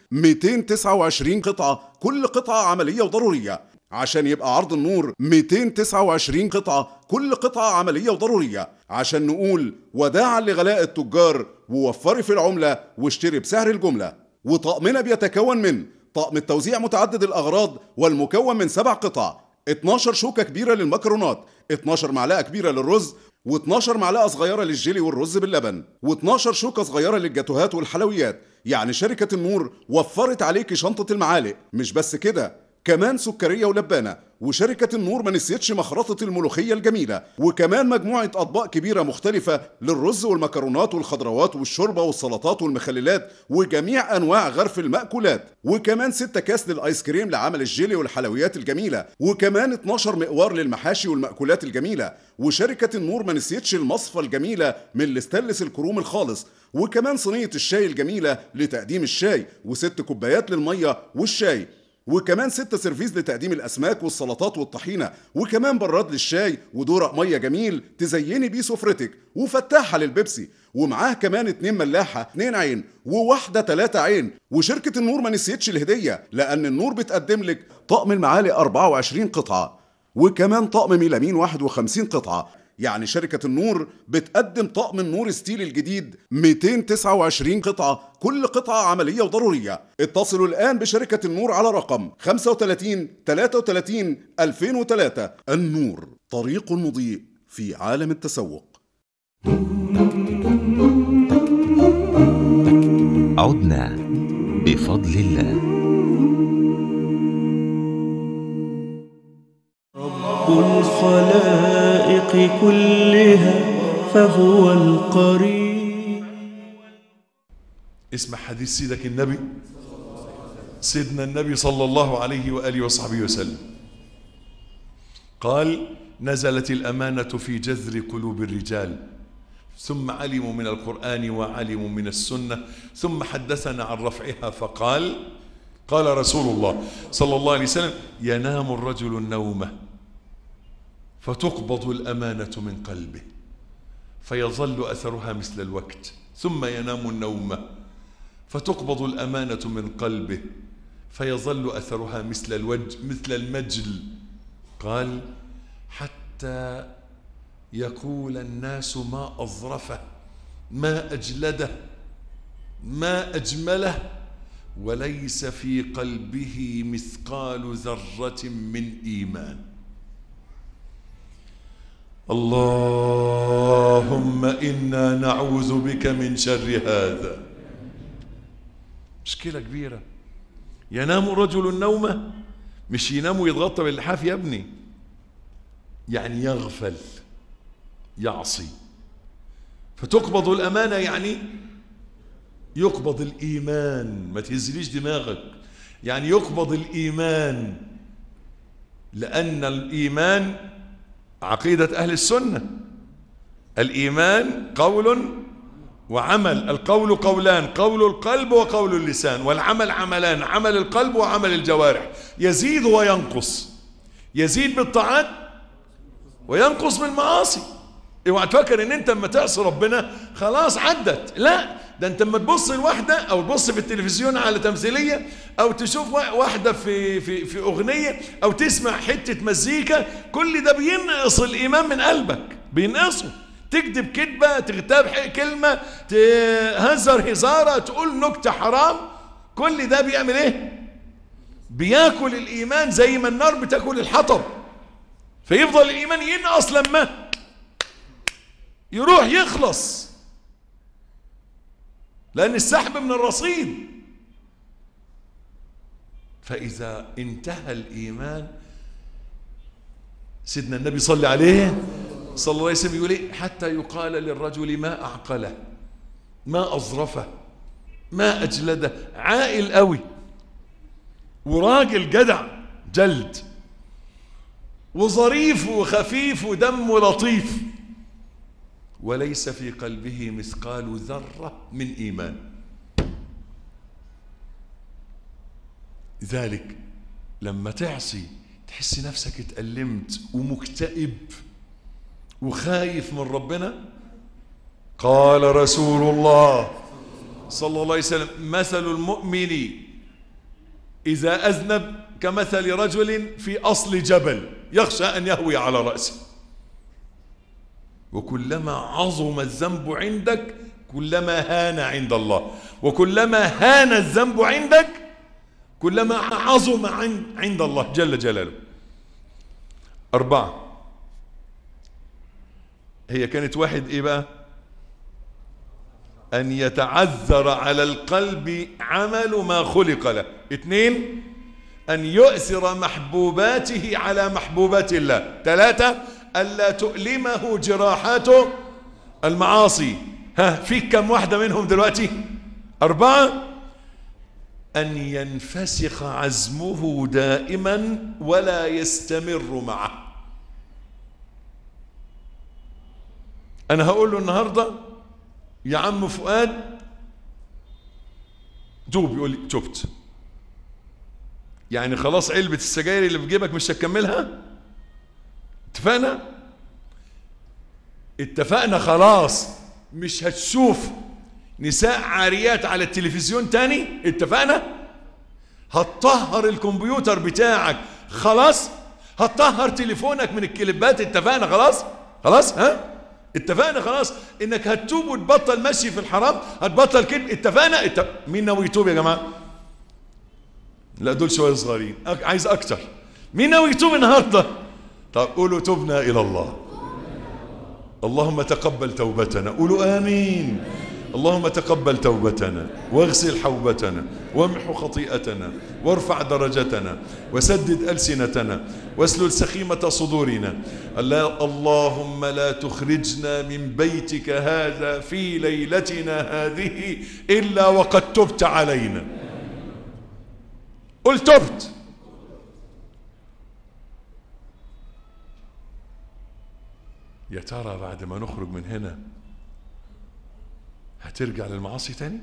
229 قطعة كل قطعة عملية وضرورية عشان يبقى عرض النور 229 قطعة كل قطعة عملية وضرورية عشان نقول وداعا لغلاء التجار ووفري في العملة واشتري بسعر الجملة وطقمنا بيتكون من طقم التوزيع متعدد الأغراض والمكون من سبع قطع 12 شوكة كبيرة للمكرونات 12 معلقة كبيرة للرز و12 معلقة صغيرة للجيلي والرز باللبن و12 شوكة صغيرة للجاتوهات والحلويات يعني شركة النور وفرت عليك شنطة المعالق مش بس كده كمان سكرية ولبانة وشركة النور ما نسيتش مخرطة الملوخية الجميلة وكمان مجموعة أطباق كبيرة مختلفة للرز والمكرونات والخضروات والشوربة والسلطات والمخللات وجميع أنواع غرف المأكولات وكمان ستة كاس للآيس كريم لعمل الجيلي والحلويات الجميلة وكمان 12 مقوار للمحاشي والمأكولات الجميلة وشركة النور ما نسيتش المصفى الجميلة من الاستانلس الكروم الخالص وكمان صينية الشاي الجميلة لتقديم الشاي وست كوبايات للمية والشاي وكمان ستة سيرفيز لتقديم الأسماك والسلطات والطحينة وكمان براد للشاي ودورق مية جميل تزيني بيه سفرتك وفتاحة للبيبسي ومعاه كمان اتنين ملاحة اتنين عين وواحدة تلاتة عين وشركة النور ما نسيتش الهدية لأن النور بتقدم لك طقم المعالق 24 قطعة وكمان طقم ميلامين 51 قطعة يعني شركة النور بتقدم طقم النور ستيل الجديد 229 قطعة كل قطعة عملية وضرورية اتصلوا الآن بشركة النور على رقم 35 33 2003 النور طريق مضيء في عالم التسوق عدنا بفضل الله رب الخلائق كلها فهو القريب اسمع حديث سيدك النبي سيدنا النبي صلى الله عليه وآله وصحبه وسلم قال نزلت الأمانة في جذر قلوب الرجال ثم علموا من القرآن وعلموا من السنة ثم حدثنا عن رفعها فقال قال رسول الله صلى الله عليه وسلم ينام الرجل النومة فتقبض الأمانة من قلبه فيظل أثرها مثل الوقت ثم ينام النومة فتقبض الأمانة من قلبه فيظل أثرها مثل الوجه مثل المجل قال حتى يقول الناس ما أظرفه ما أجلده ما أجمله وليس في قلبه مثقال ذرة من إيمان اللهم إنا نعوذ بك من شر هذا مشكلة كبيرة ينام رجل النومة مش ينام ويتغطى باللحاف يا ابني يعني يغفل يعصي فتقبض الأمانة يعني يقبض الإيمان ما تهزليش دماغك يعني يقبض الإيمان لأن الإيمان عقيدة أهل السنة الإيمان قول وعمل القول قولان قول القلب وقول اللسان والعمل عملان عمل القلب وعمل الجوارح يزيد وينقص يزيد بالطاعات وينقص بالمعاصي اوعى تفكر ان انت لما تعصي ربنا خلاص عدت لا ده انت لما تبص لواحده او تبص في التلفزيون على تمثيليه او تشوف واحده في في في اغنيه او تسمع حته مزيكا كل ده بينقص الايمان من قلبك بينقصه تكذب كذبه تغتاب كلمه تهزر هزاره تقول نكته حرام كل ده بيعمل ايه بياكل الايمان زي ما النار بتاكل الحطب فيفضل الايمان ينقص لما يروح يخلص لأن السحب من الرصيد فإذا انتهى الإيمان سيدنا النبي صلى عليه صلى الله عليه وسلم يقول إيه حتى يقال للرجل ما أعقله ما أظرفه ما أجلده عاقل قوي وراجل جدع جلد وظريف وخفيف ودمه لطيف وليس في قلبه مثقال ذرة من إيمان لذلك لما تعصي تحس نفسك اتألمت ومكتئب وخايف من ربنا قال رسول الله صلى الله عليه وسلم مثل المؤمن إذا أذنب كمثل رجل في أصل جبل يخشى أن يهوي على رأسه وكلما عظم الذنب عندك كلما هان عند الله وكلما هان الذنب عندك كلما عظم عن- عند الله جل جلاله أربعة هي كانت واحد إيه بقى أن يتعذر على القلب عمل ما خلق له اثنين أن يؤثر محبوباته على محبوبات الله ثلاثة ألا تؤلمه جراحات المعاصي ها فيك كم واحدة منهم دلوقتي أربعة أن ينفسخ عزمه دائما ولا يستمر معه أنا هقول له النهاردة يا عم فؤاد توب يقول لي تبت يعني خلاص علبة السجاير اللي في جيبك مش هتكملها اتفقنا اتفقنا خلاص مش هتشوف نساء عاريات على التلفزيون تاني اتفقنا هتطهر الكمبيوتر بتاعك خلاص هتطهر تليفونك من الكليبات اتفقنا خلاص خلاص ها اتفقنا خلاص انك هتتوب وتبطل مشي في الحرام هتبطل كده اتفقنا اتف... مين ناوي يتوب يا جماعه لا دول شويه صغيرين أك- عايز اكتر مين ناوي يتوب النهارده طب قولوا تبنا الى الله اللهم تقبل توبتنا قولوا امين اللهم تقبل توبتنا واغسل حوبتنا وامحو خطيئتنا وارفع درجتنا وسدد ألسنتنا واسلل سخيمة صدورنا الله- اللهم لا تخرجنا من بيتك هذا في ليلتنا هذه إلا وقد تبت علينا قل تبت يا ترى بعد ما نخرج من هنا هترجع للمعاصي تاني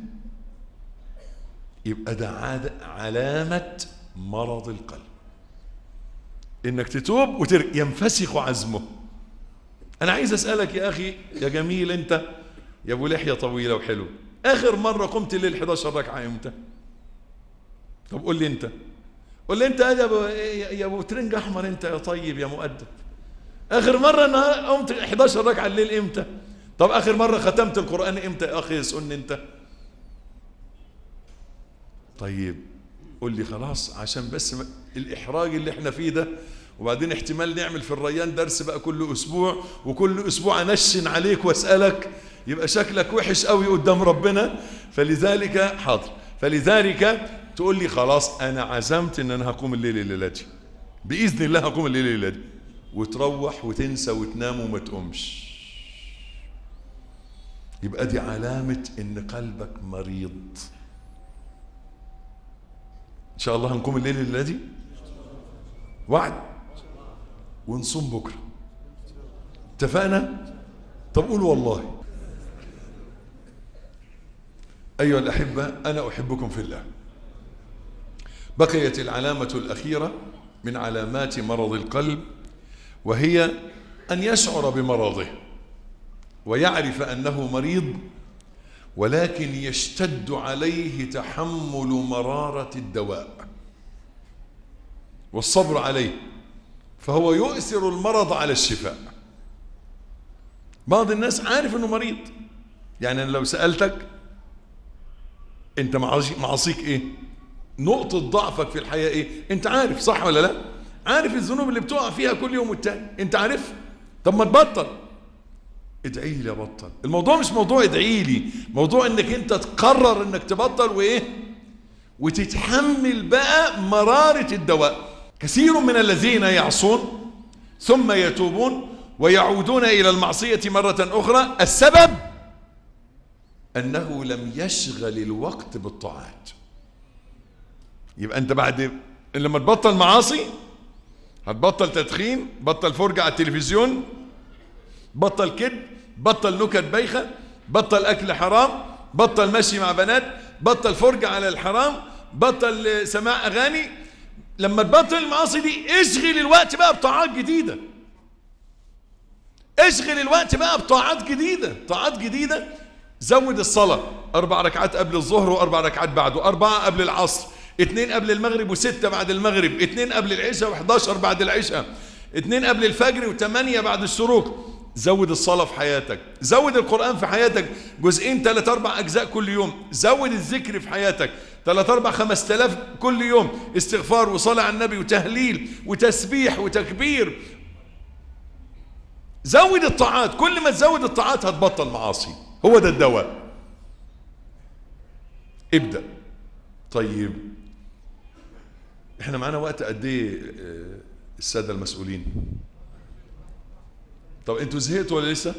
يبقى ده عاد علامة مرض القلب انك تتوب وتر... ينفسخ عزمه انا عايز اسألك يا اخي يا جميل انت يا ابو لحية طويلة وحلو اخر مرة قمت الليل 11 ركعة امتى طب قول لي انت قول لي انت يا ابو يا ابو ترنج احمر انت يا طيب يا مؤدب اخر مره انا قمت 11 ركعه الليل امتى طب اخر مره ختمت القران امتى يا اخي اسالني انت طيب قول لي خلاص عشان بس م- الاحراج اللي احنا فيه ده وبعدين احتمال نعمل في الريان درس بقى كل اسبوع وكل اسبوع انشن عليك واسالك يبقى شكلك وحش قوي قدام ربنا فلذلك حاضر فلذلك تقول لي خلاص انا عزمت ان انا هقوم الليل الليله دي باذن الله هقوم الليل الليله دي وتروح وتنسى وتنام وما تقومش يبقى دي علامة ان قلبك مريض ان شاء الله هنقوم الليل الليلة دي وعد ونصوم بكرة اتفقنا طب قول والله أيها الأحبة أنا أحبكم في الله بقيت العلامة الأخيرة من علامات مرض القلب وهي أن يشعر بمرضه ويعرف أنه مريض ولكن يشتد عليه تحمل مرارة الدواء والصبر عليه فهو يؤثر المرض على الشفاء بعض الناس عارف انه مريض يعني أنا لو سألتك انت معاصي- معاصيك ايه نقطة ضعفك في الحياة ايه انت عارف صح ولا لا عارف الذنوب اللي بتقع فيها كل يوم والتاني انت عارف طب ما تبطل ادعي لي ابطل الموضوع مش موضوع ادعي لي موضوع انك انت تقرر انك تبطل وايه وتتحمل بقى مرارة الدواء كثير من الذين يعصون ثم يتوبون ويعودون الى المعصية مرة اخرى السبب انه لم يشغل الوقت بالطاعات يبقى انت بعد لما تبطل معاصي هتبطل تدخين بطل فرجة على التلفزيون بطل كذب بطل نكت بايخة بطل أكل حرام بطل مشي مع بنات بطل فرجة على الحرام بطل سماع أغاني لما تبطل المعاصي دي اشغل الوقت بقى بطاعات جديدة اشغل الوقت بقى بطاعات جديدة طاعات جديدة زود الصلاة أربع ركعات قبل الظهر وأربع ركعات بعده أربعة قبل العصر اثنين قبل المغرب وستة بعد المغرب اثنين قبل العشاء و11 بعد العشاء اثنين قبل الفجر وثمانية بعد الشروق زود الصلاة في حياتك زود القرآن في حياتك جزئين ثلاث أربع أجزاء كل يوم زود الذكر في حياتك ثلاث أربع خمس تلاف كل يوم استغفار وصلاة على النبي وتهليل وتسبيح وتكبير زود الطاعات كل ما تزود الطاعات هتبطل معاصي هو ده الدواء ابدأ طيب احنا معانا وقت قد ايه آه، السادة المسؤولين طب انتوا زهقتوا ولا لسه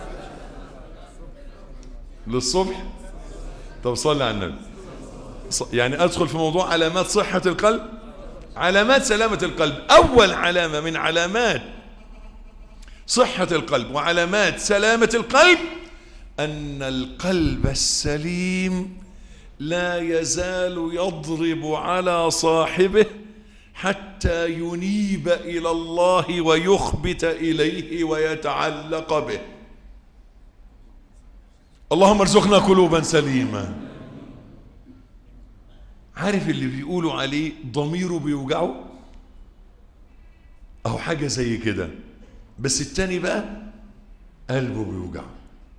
للصبح طب صلي على النبي ص- يعني ادخل في موضوع علامات صحة القلب علامات سلامة القلب اول علامة من علامات صحة القلب وعلامات سلامة القلب ان القلب السليم لا يزال يضرب على صاحبه حتى ينيب الى الله ويخبت اليه ويتعلق به اللهم ارزقنا قلوبا سليمه عارف اللي بيقولوا عليه ضميره بيوجعه اهو حاجه زي كده بس التاني بقى قلبه بيوجعه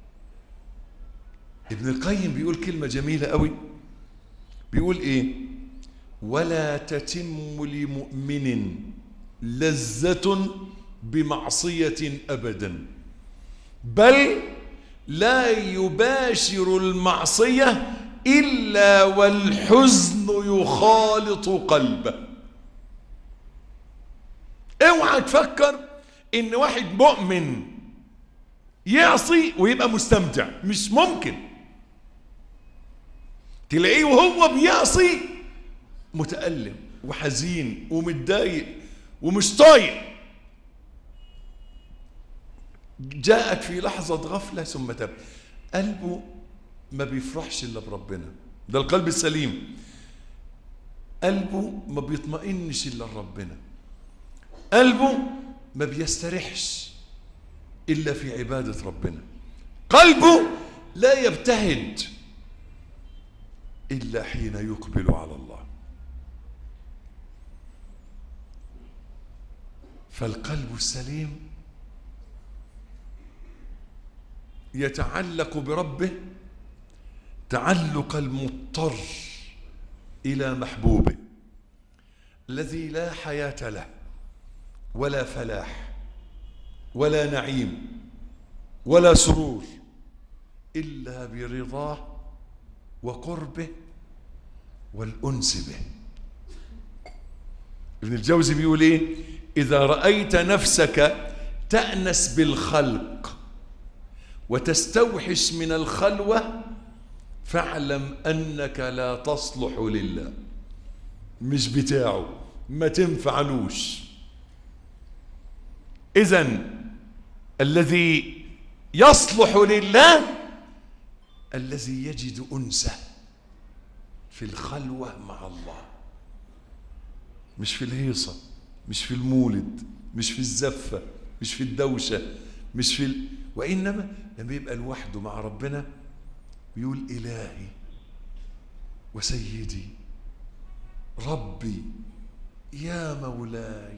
ابن القيم بيقول كلمه جميله قوي بيقول ايه ولا تتم لمؤمن لذة بمعصية أبدا بل لا يباشر المعصية إلا والحزن يخالط قلبه اوعى تفكر ان واحد مؤمن يعصي ويبقى مستمتع مش ممكن تلاقيه وهو بيعصي متألم وحزين ومتضايق ومش طايق جاءت في لحظة غفلة ثم تاب قلبه ما بيفرحش إلا بربنا ده القلب السليم قلبه ما بيطمئنش إلا لربنا قلبه ما بيستريحش إلا في عبادة ربنا قلبه لا يبتهج إلا حين يقبل على الله فالقلب السليم يتعلق بربه تعلق المضطر إلى محبوبه الذي لا حياة له ولا فلاح ولا نعيم ولا سرور إلا برضاه وقربه والأنس به ابن الجوزي بيقول ايه إذا رأيت نفسك تأنس بالخلق وتستوحش من الخلوة فاعلم أنك لا تصلح لله مش بتاعه ما تنفعلوش إذا الذي يصلح لله الذي يجد أنسه في الخلوة مع الله مش في الهيصة مش في المولد مش في الزفة مش في الدوشة مش في ال... وإنما لما يبقى لوحده مع ربنا بيقول إلهي وسيدي ربي يا مولاي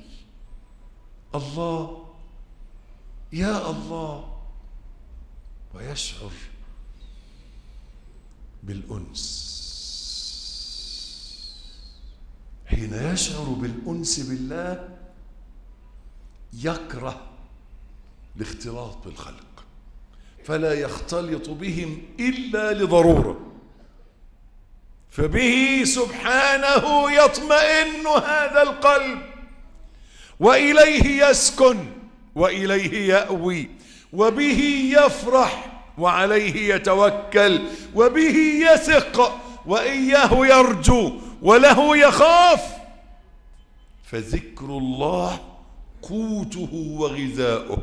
الله يا الله ويشعر بالأنس حين يشعر بالأنس بالله يكره الاختلاط بالخلق فلا يختلط بهم إلا لضرورة فبه سبحانه يطمئن هذا القلب وإليه يسكن وإليه يأوي وبه يفرح وعليه يتوكل وبه يثق وإياه يرجو وله يخاف فذكر الله قوته وغذاؤه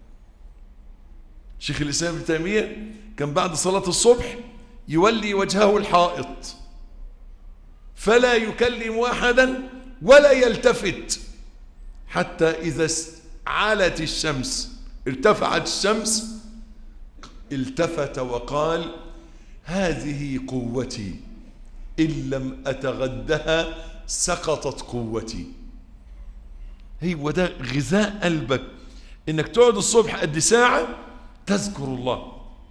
شيخ الإسلام ابن تيمية كان بعد صلاة الصبح يولي وجهه الحائط فلا يكلم أحدا ولا يلتفت حتى إذا علت الشمس ارتفعت الشمس التفت وقال هذه قوتي إن لم أتغدها سقطت قوتي هو ده غذاء قلبك انك تقعد الصبح قد ساعة تذكر الله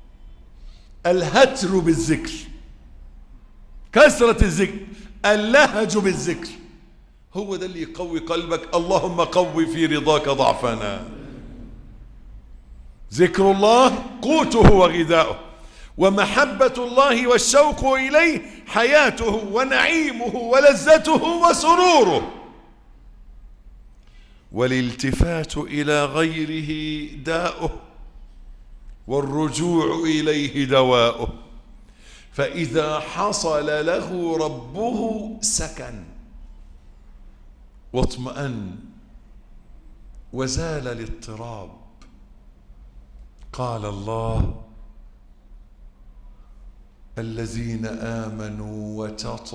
الهتر بالذكر كثرة الذكر اللهج بالذكر هو ده اللي يقوي قلبك اللهم قوي في رضاك ضعفنا ذكر الله قوته وغذاؤه ومحبة الله والشوق إليه حياته ونعيمه ولذته وسروره والالتفات إلى غيره داؤه والرجوع إليه دواؤه فإذا حصل له ربه سكن واطمأن وزال الاضطراب قال الله الذين آمنوا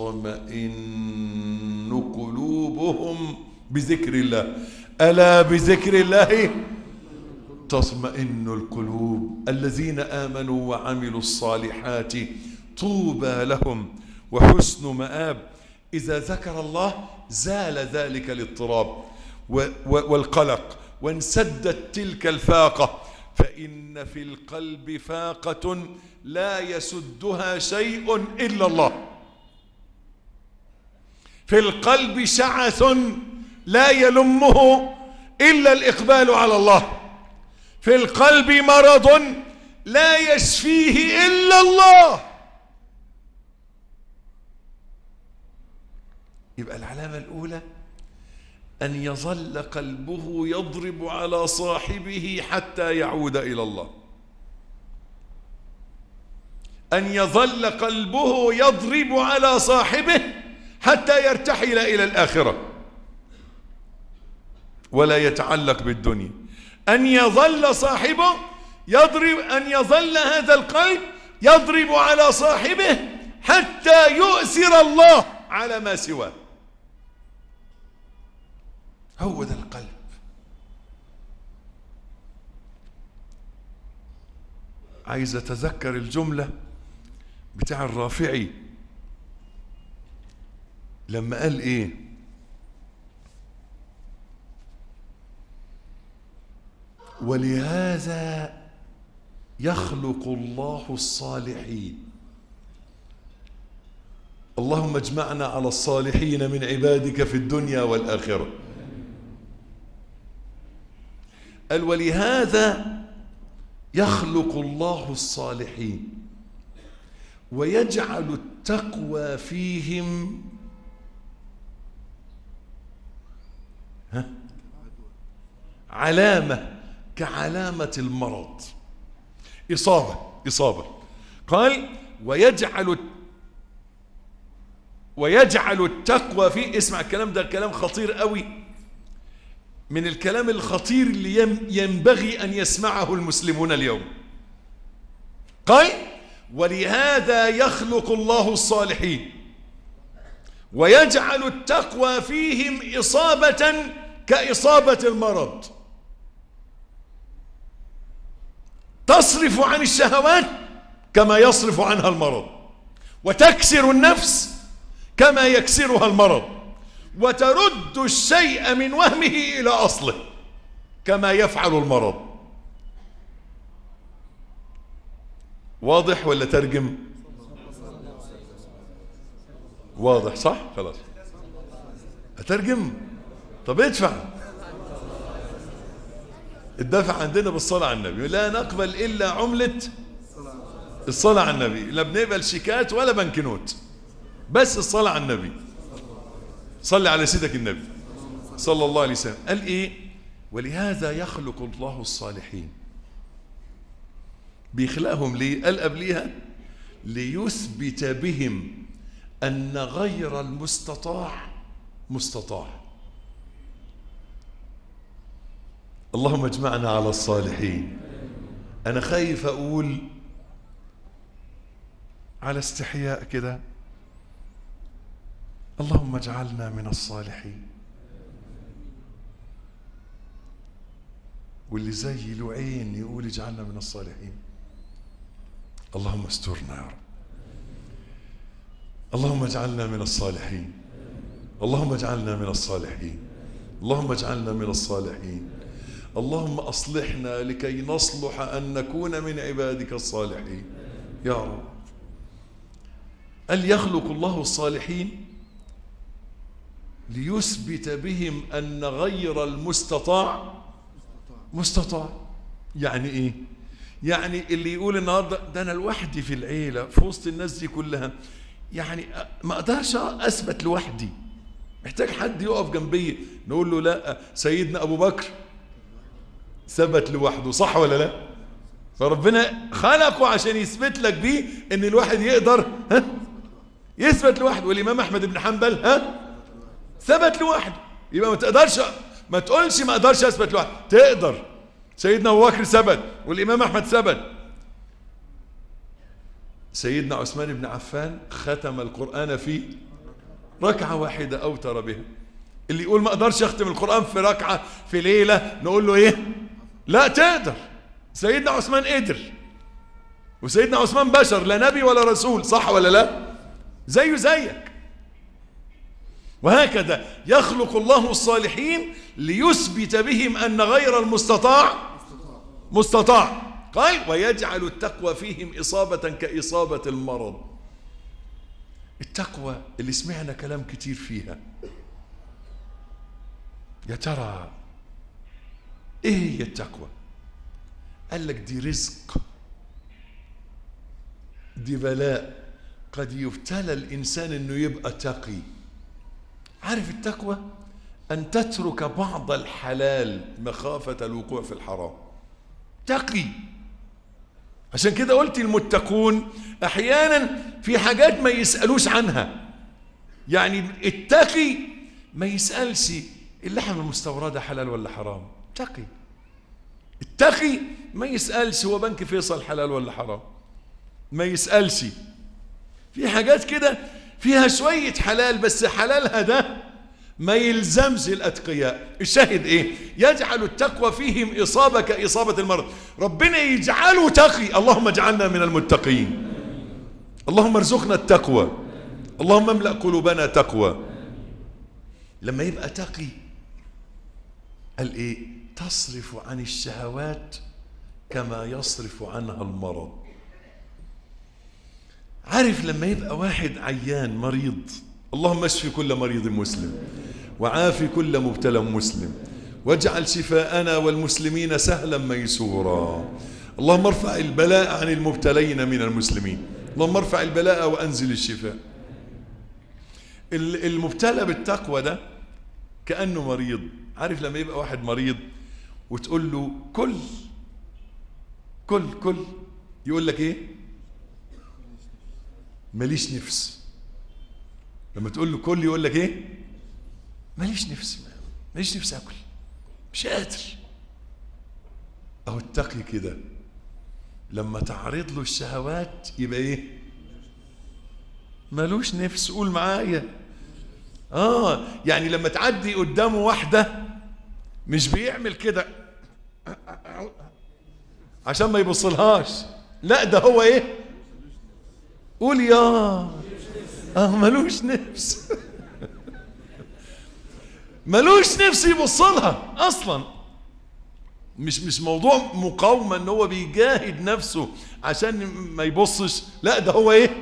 وتطمئن قلوبهم بذكر الله ألا بذكر الله تطمئن القلوب الذين آمنوا وعملوا الصالحات طوبى لهم وحسن مآب إذا ذكر الله زال ذلك الاضطراب والقلق وانسدت تلك الفاقة فإن في القلب فاقة لا يسدها شيء إلا الله في القلب شعث لا يلمه إلا الإقبال على الله في القلب مرض لا يشفيه إلا الله يبقى العلامة الأولى أن يظل قلبه يضرب على صاحبه حتى يعود إلى الله أن يظل قلبه يضرب على صاحبه حتى يرتحل إلى الآخرة ولا يتعلق بالدنيا أن يظل صاحبه يضرب أن يظل هذا القلب يضرب على صاحبه حتى يؤثر الله على ما سواه هو ذا القلب عايز اتذكر الجملة بتاع الرافعي لما قال ايه ولهذا يخلق الله الصالحين اللهم اجمعنا على الصالحين من عبادك في الدنيا والآخرة قال ولهذا يخلق الله الصالحين ويجعل التقوى فيهم ها علامة كعلامة المرض إصابة إصابة قال ويجعل ويجعل التقوى فيه اسمع الكلام ده كلام خطير قوي من الكلام الخطير اللي ينبغي أن يسمعه المسلمون اليوم قال ولهذا يخلق الله الصالحين ويجعل التقوى فيهم إصابة كإصابة المرض تصرف عن الشهوات كما يصرف عنها المرض وتكسر النفس كما يكسرها المرض وترد الشيء من وهمه إلى أصله كما يفعل المرض واضح ولا ترجم واضح صح خلاص أترجم طب ادفع الدفع عندنا بالصلاة على النبي لا نقبل إلا عملة الصلاة على النبي لا بنقبل شيكات ولا بنكنوت بس الصلاة على النبي صلي على سيدك النبي صلى الله عليه وسلم قال ايه ولهذا يخلق الله الصالحين بيخلقهم ليه قال قبليها ليثبت بهم أن غير المستطاع مستطاع اللهم اجمعنا على الصالحين أنا خايف أقول على استحياء كده اللهم اجعلنا من الصالحين واللي زي له عين يقول اجعلنا من الصالحين اللهم استرنا يا رب اللهم اجعلنا من الصالحين اللهم اجعلنا من الصالحين اللهم اجعلنا من الصالحين اللهم أصلحنا لكي نصلح أن نكون من عبادك الصالحين يا رب هل يخلق الله الصالحين ليثبت بهم أن غير المستطاع مستطاع يعني إيه يعني اللي يقول النهارده ده انا لوحدي في العيله في وسط الناس دي كلها يعني ما اقدرش اثبت لوحدي محتاج حد يقف جنبي نقول له لا سيدنا ابو بكر ثبت لوحده صح ولا لا فربنا خلقه عشان يثبت لك بيه ان الواحد يقدر ها يثبت لوحده والامام احمد بن حنبل ها ثبت لوحده يبقى ما تقدرش ما تقولش ما اقدرش اثبت لوحدي تقدر سيدنا ابو بكر ثبت والامام احمد ثبت سيدنا عثمان بن عفان ختم القران في ركعه واحده اوتر بها اللي يقول ما اقدرش اختم القران في ركعه في ليله نقول له ايه لا تقدر سيدنا عثمان قدر وسيدنا عثمان بشر لا نبي ولا رسول صح ولا لا زيه زيك وهكذا يخلق الله الصالحين ليثبت بهم أن غير المستطاع مستطاع قال ويجعل التقوى فيهم إصابة كإصابة المرض التقوى اللي سمعنا كلام كتير فيها يا ترى ايه هي التقوى قال لك دي رزق دي بلاء قد يبتلى الإنسان أنه يبقى تقي عارف التقوى أن تترك بعض الحلال مخافة الوقوع في الحرام تقي عشان كده قلت المتقون أحيانا في حاجات ما يسألوش عنها يعني التقي ما يسألش اللحم المستوردة حلال ولا حرام تقي التقي ما يسألش هو بنك فيصل حلال ولا حرام ما يسألش في حاجات كده فيها شوية حلال بس حلالها ده ما يلزمش الأتقياء الشاهد إيه يجعل التقوى فيهم إصابة كإصابة المرض ربنا يجعله تقي اللهم اجعلنا من المتقين اللهم ارزقنا التقوى اللهم املأ قلوبنا تقوى لما يبقى تقي قال إيه تصرف عن الشهوات كما يصرف عنها المرض عارف لما يبقى واحد عيان مريض اللهم اشف كل مريض مسلم وعافي كل مبتلى مسلم واجعل شفاءنا والمسلمين سهلا ميسورا اللهم ارفع البلاء عن المبتلين من المسلمين اللهم ارفع البلاء وانزل الشفاء المبتلى بالتقوى ده كأنه مريض عارف لما يبقى واحد مريض وتقول له كل كل كل يقول لك ايه ماليش نفس لما تقول له كل يقول لك ايه ماليش نفس ماليش نفس اكل مش قادر اهو التقي كده لما تعرض له الشهوات يبقى ايه مالوش نفس قول معايا اه يعني لما تعدي قدامه واحده مش بيعمل كده عشان ما يبصلهاش لا ده هو ايه قول يا اه ملوش نفس ملوش نفس يبص لها اصلا مش مش موضوع مقاومه ان هو بيجاهد نفسه عشان ما يبصش لا ده هو ايه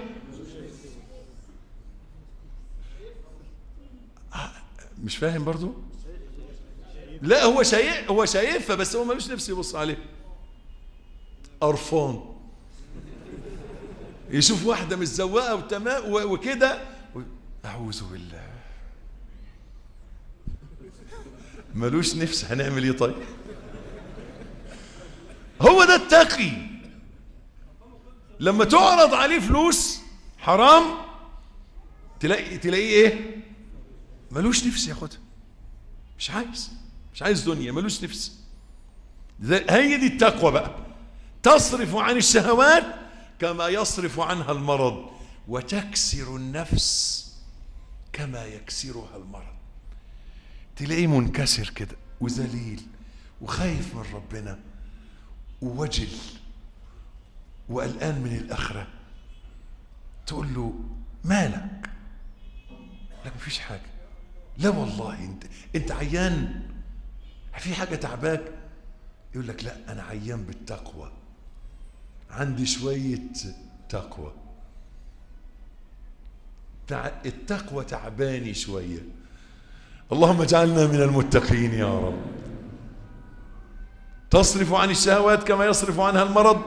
مش فاهم برضو لا هو شايف هو شايفها بس هو ملوش نفس يبص عليها قرفان يشوف واحدة متزوقة وتمام وكده أعوذ بالله ملوش نفس هنعمل ايه طيب هو ده التقي لما تعرض عليه فلوس حرام تلاقي تلاقيه ايه ملوش نفس ياخدها مش عايز مش عايز دنيا ملوش نفس هي دي التقوى بقى تصرف عن الشهوات كما يصرف عنها المرض وتكسر النفس كما يكسرها المرض تلاقيه منكسر كده وذليل وخايف من ربنا ووجل وقلقان من الآخرة تقول له مالك لك مفيش حاجة لا والله انت انت عيان في حاجة تعباك يقول لك لا أنا عيان بالتقوى عندي شوية تقوى تع... التقوى تعباني شوية اللهم اجعلنا من المتقين يا رب تصرف عن الشهوات كما يصرف عنها المرض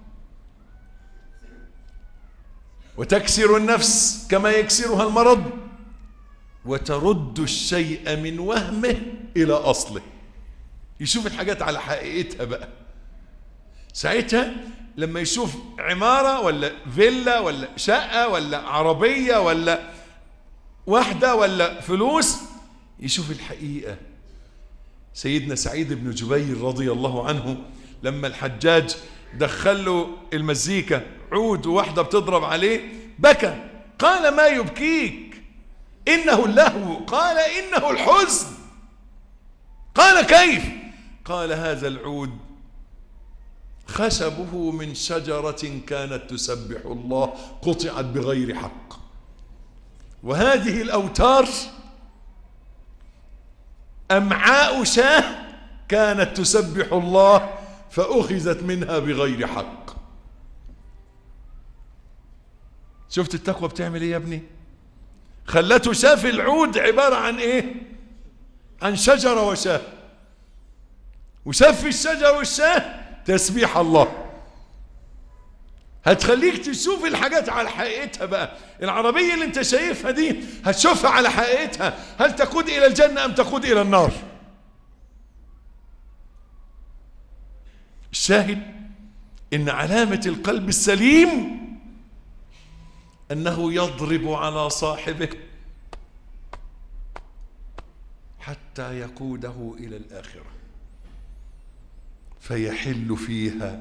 وتكسر النفس كما يكسرها المرض وترد الشيء من وهمه إلى أصله يشوف الحاجات على حقيقتها بقى ساعتها لما يشوف عمارة ولا فيلا ولا شقة ولا عربية ولا واحدة ولا فلوس يشوف الحقيقة سيدنا سعيد بن جبير رضي الله عنه لما الحجاج دخل له المزيكا عود وواحدة بتضرب عليه بكى قال ما يبكيك إنه اللهو قال إنه الحزن قال كيف قال هذا العود خشبه من شجرة كانت تسبح الله قطعت بغير حق وهذه الأوتار أمعاء شاه كانت تسبح الله فأخذت منها بغير حق شفت التقوى بتعمل ايه يا ابني خلته شاف العود عبارة عن ايه عن شجرة وشاه وشاف في الشجرة والشاه تسبيح الله هتخليك تشوف الحاجات على حقيقتها بقى العربية اللي انت شايفها دي هتشوفها على حقيقتها هل تقود الى الجنة ام تقود الى النار الشاهد ان علامة القلب السليم انه يضرب على صاحبه حتى يقوده الى الاخره فيحل فيها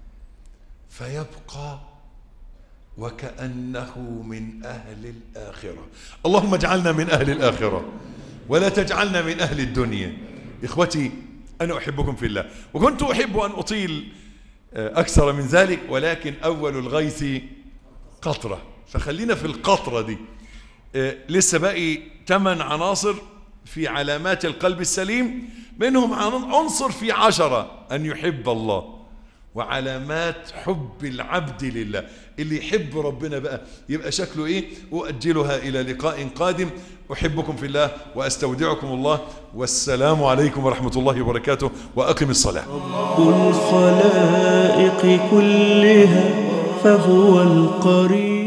فيبقى وكأنه من أهل الآخرة اللهم اجعلنا من أهل الآخرة ولا تجعلنا من أهل الدنيا إخوتي أنا أحبكم في الله وكنت أحب أن أطيل أكثر من ذلك ولكن أول الغيث قطرة فخلينا في القطرة دي لسه باقي ثمان عناصر في علامات القلب السليم منهم عنصر في عشرة أن يحب الله وعلامات حب العبد لله اللي يحب ربنا بقى يبقى شكله ايه أؤجلها إلى لقاء قادم أحبكم في الله وأستودعكم الله والسلام عليكم ورحمة الله وبركاته وأقم الصلاة رب الخلائق كلها فهو القريب